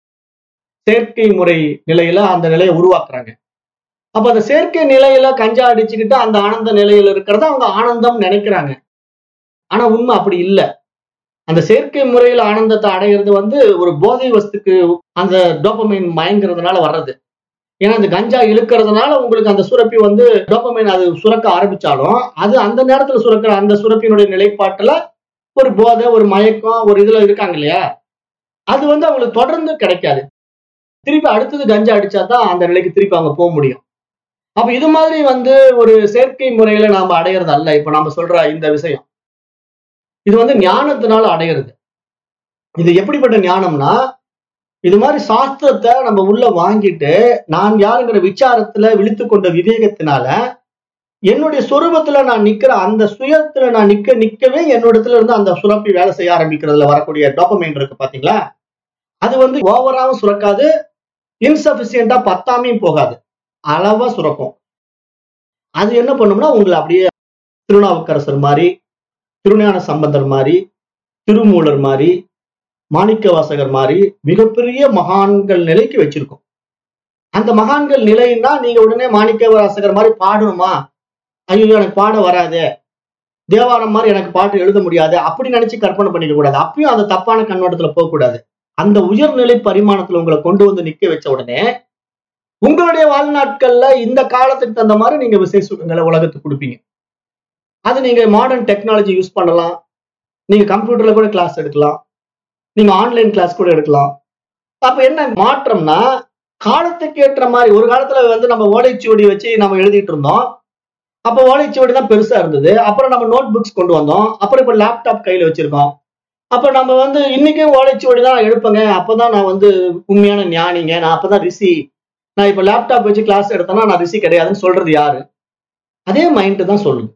செயற்கை முறை நிலையில அந்த நிலையை உருவாக்குறாங்க அப்ப அந்த செயற்கை நிலையில கஞ்சா அடிச்சுக்கிட்டு அந்த ஆனந்த நிலையில இருக்கிறத அவங்க ஆனந்தம் நினைக்கிறாங்க ஆனா உண்மை அப்படி இல்லை அந்த செயற்கை முறையில ஆனந்தத்தை அடையிறது வந்து ஒரு போதை வஸ்துக்கு அந்த டோப்பமைன் மயங்கிறதுனால வர்றது ஏன்னா அந்த கஞ்சா இழுக்கிறதுனால உங்களுக்கு அந்த சுரப்பி வந்து டோப்பமைன் அது சுரக்க ஆரம்பிச்சாலும் அது அந்த நேரத்துல சுரக்கிற அந்த சுரப்பியினுடைய நிலைப்பாட்டுல ஒரு போதை ஒரு மயக்கம் ஒரு இதுல இருக்காங்க இல்லையா அது வந்து அவங்களுக்கு தொடர்ந்து கிடைக்காது திருப்பி அடுத்தது கஞ்சா அடிச்சா தான் அந்த நிலைக்கு திருப்பி அவங்க போக முடியும் அப்ப இது மாதிரி வந்து ஒரு செயற்கை முறையில நாம அடையிறது அல்ல இப்ப நாம சொல்ற இந்த விஷயம் இது வந்து ஞானத்தினால அடையிறது இது எப்படிப்பட்ட ஞானம்னா இது மாதிரி சாஸ்திரத்தை நம்ம உள்ள வாங்கிட்டு நான் யாருங்கிற விசாரத்துல விழித்து கொண்ட விவேகத்தினால என்னுடைய சொரூபத்துல நான் நிக்கிற அந்த சுயத்துல நான் நிக்க நிக்கவே என்னோடத்துல இருந்து அந்த சுரப்பி வேலை செய்ய ஆரம்பிக்கிறதுல வரக்கூடிய டோப்பமைன் இருக்கு பாத்தீங்களா அது வந்து ஓவராவும் சுரக்காது இன்சபிஷியண்டா பத்தாமையும் போகாது அளவா சுரக்கும் அது என்ன பண்ணும்னா உங்களை அப்படியே திருநாவுக்கரசர் மாதிரி திருஞான சம்பந்தர் மாதிரி திருமூலர் மாதிரி மாணிக்க வாசகர் மாதிரி மிகப்பெரிய மகான்கள் நிலைக்கு வச்சிருக்கும் அந்த மகான்கள் நிலைன்னா நீங்க உடனே மாணிக்க வாசகர் மாதிரி பாடணுமா ஐயோ எனக்கு பாட வராதே தேவாரம் மாதிரி எனக்கு பாட்டு எழுத முடியாது அப்படி நினைச்சு கற்பனை பண்ணிக்க கூடாது அப்பயும் அந்த தப்பான கண்ணோட்டத்துல போக கூடாது அந்த உயர்நிலை பரிமாணத்துல உங்களை கொண்டு வந்து நிக்க வச்ச உடனே உங்களுடைய வாழ்நாட்கள்ல இந்த காலத்துக்கு தகுந்த மாதிரி நீங்க விசேஷ சுகங்களை உலகத்துக்கு கொடுப்பீங்க அது நீங்க மாடர்ன் டெக்னாலஜி யூஸ் பண்ணலாம் நீங்க கம்ப்யூட்டர்ல கூட கிளாஸ் எடுக்கலாம் நீங்க ஆன்லைன் கிளாஸ் கூட எடுக்கலாம் அப்ப என்ன மாற்றம்னா காலத்துக்கு ஏற்ற மாதிரி ஒரு காலத்துல வந்து நம்ம ஓலைச்சுவடி வச்சு நம்ம எழுதிட்டு இருந்தோம் அப்ப ஓலைச்சுவடி தான் பெருசா இருந்தது அப்புறம் நம்ம நோட் புக்ஸ் கொண்டு வந்தோம் அப்புறம் இப்ப லேப்டாப் கையில வச்சிருக்கோம் அப்ப நம்ம வந்து இன்னைக்கும் ஓலைச்சுவடி தான் எடுப்பேங்க அப்பதான் நான் வந்து உண்மையான ஞானிங்க நான் அப்பதான் ரிஷி நான் இப்ப லேப்டாப் வச்சு கிளாஸ் எடுத்தேன்னா நான் ரிஷி கிடையாதுன்னு சொல்றது யாரு அதே மைண்ட் தான் சொல்லுது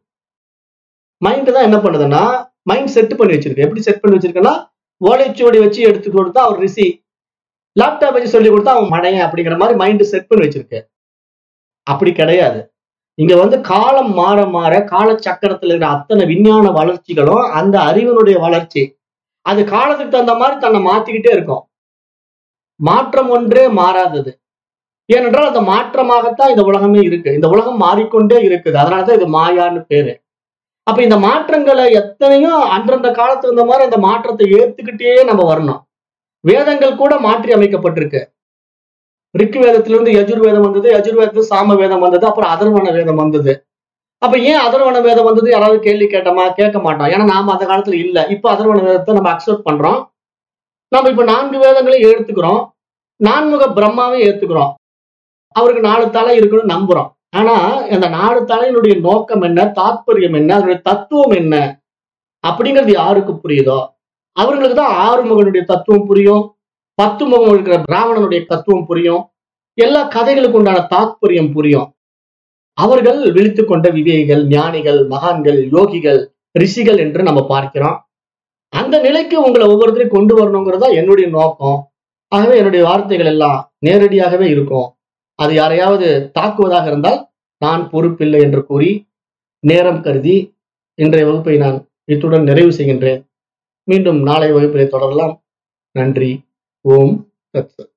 மைண்ட் தான் என்ன பண்ணுதுன்னா மைண்ட் செட் பண்ணி வச்சிருக்கு எப்படி செட் பண்ணி வச்சிருக்குன்னா ஓலைச்சுவடி வச்சு எடுத்து கொடுத்தா அவர் ரிஷி லேப்டாப் வச்சு சொல்லி கொடுத்தா அவன் மடையன் அப்படிங்கிற மாதிரி மைண்ட் செட் பண்ணி வச்சிருக்கு அப்படி கிடையாது இங்க வந்து காலம் மாற மாற காலச்சக்கரத்துல இருக்கிற அத்தனை விஞ்ஞான வளர்ச்சிகளும் அந்த அறிவினுடைய வளர்ச்சி அது காலத்துக்கு தகுந்த மாதிரி தன்னை மாத்திக்கிட்டே இருக்கும் மாற்றம் ஒன்றே மாறாதது ஏனென்றால் அந்த மாற்றமாகத்தான் இந்த உலகமே இருக்கு இந்த உலகம் மாறிக்கொண்டே இருக்குது அதனாலதான் இது மாயான்னு பேரு அப்ப இந்த மாற்றங்களை எத்தனையும் அன்றந்த காலத்துக்கு இந்த மாதிரி அந்த மாற்றத்தை ஏத்துக்கிட்டே நம்ம வரணும் வேதங்கள் கூட மாற்றி அமைக்கப்பட்டிருக்கு ரிக்கு வேதத்திலிருந்து யஜுர் வேதம் வந்தது யஜுர் வேதத்துல சாம வேதம் வந்தது அப்புறம் அதர்வன வேதம் வந்தது அப்ப ஏன் அதர்வன வேதம் வந்தது யாராவது கேள்வி கேட்டோமா கேட்க மாட்டோம் ஏன்னா நாம அந்த காலத்துல இல்ல இப்ப அதர்வன வேதத்தை நம்ம அக்செப்ட் பண்றோம் நம்ம இப்ப நான்கு வேதங்களையும் எடுத்துக்கிறோம் நான்முக பிரம்மாவை ஏத்துக்கிறோம் அவருக்கு நாலு தலை இருக்குன்னு நம்புறோம் ஆனா அந்த நாலு தலையினுடைய நோக்கம் என்ன தாத்பரியம் என்ன அதனுடைய தத்துவம் என்ன அப்படிங்கிறது யாருக்கு புரியுதோ அவர்களுக்கு தான் ஆறு முகனுடைய தத்துவம் புரியும் பத்து முகம் இருக்கிற பிராமணனுடைய தத்துவம் புரியும் எல்லா கதைகளுக்கு உண்டான தாத்பரியம் புரியும் அவர்கள் விழித்து கொண்ட விவேகிகள் ஞானிகள் மகான்கள் யோகிகள் ரிஷிகள் என்று நம்ம பார்க்கிறோம் அந்த நிலைக்கு உங்களை ஒவ்வொருத்தரையும் கொண்டு வரணுங்கிறது தான் என்னுடைய நோக்கம் ஆகவே என்னுடைய வார்த்தைகள் எல்லாம் நேரடியாகவே இருக்கும் அது யாரையாவது தாக்குவதாக இருந்தால் நான் பொறுப்பில்லை என்று கூறி நேரம் கருதி இன்றைய வகுப்பை நான் இத்துடன் நிறைவு செய்கின்றேன் மீண்டும் நாளை வகுப்பிலே தொடரலாம் நன்றி ஓம் தத் சத்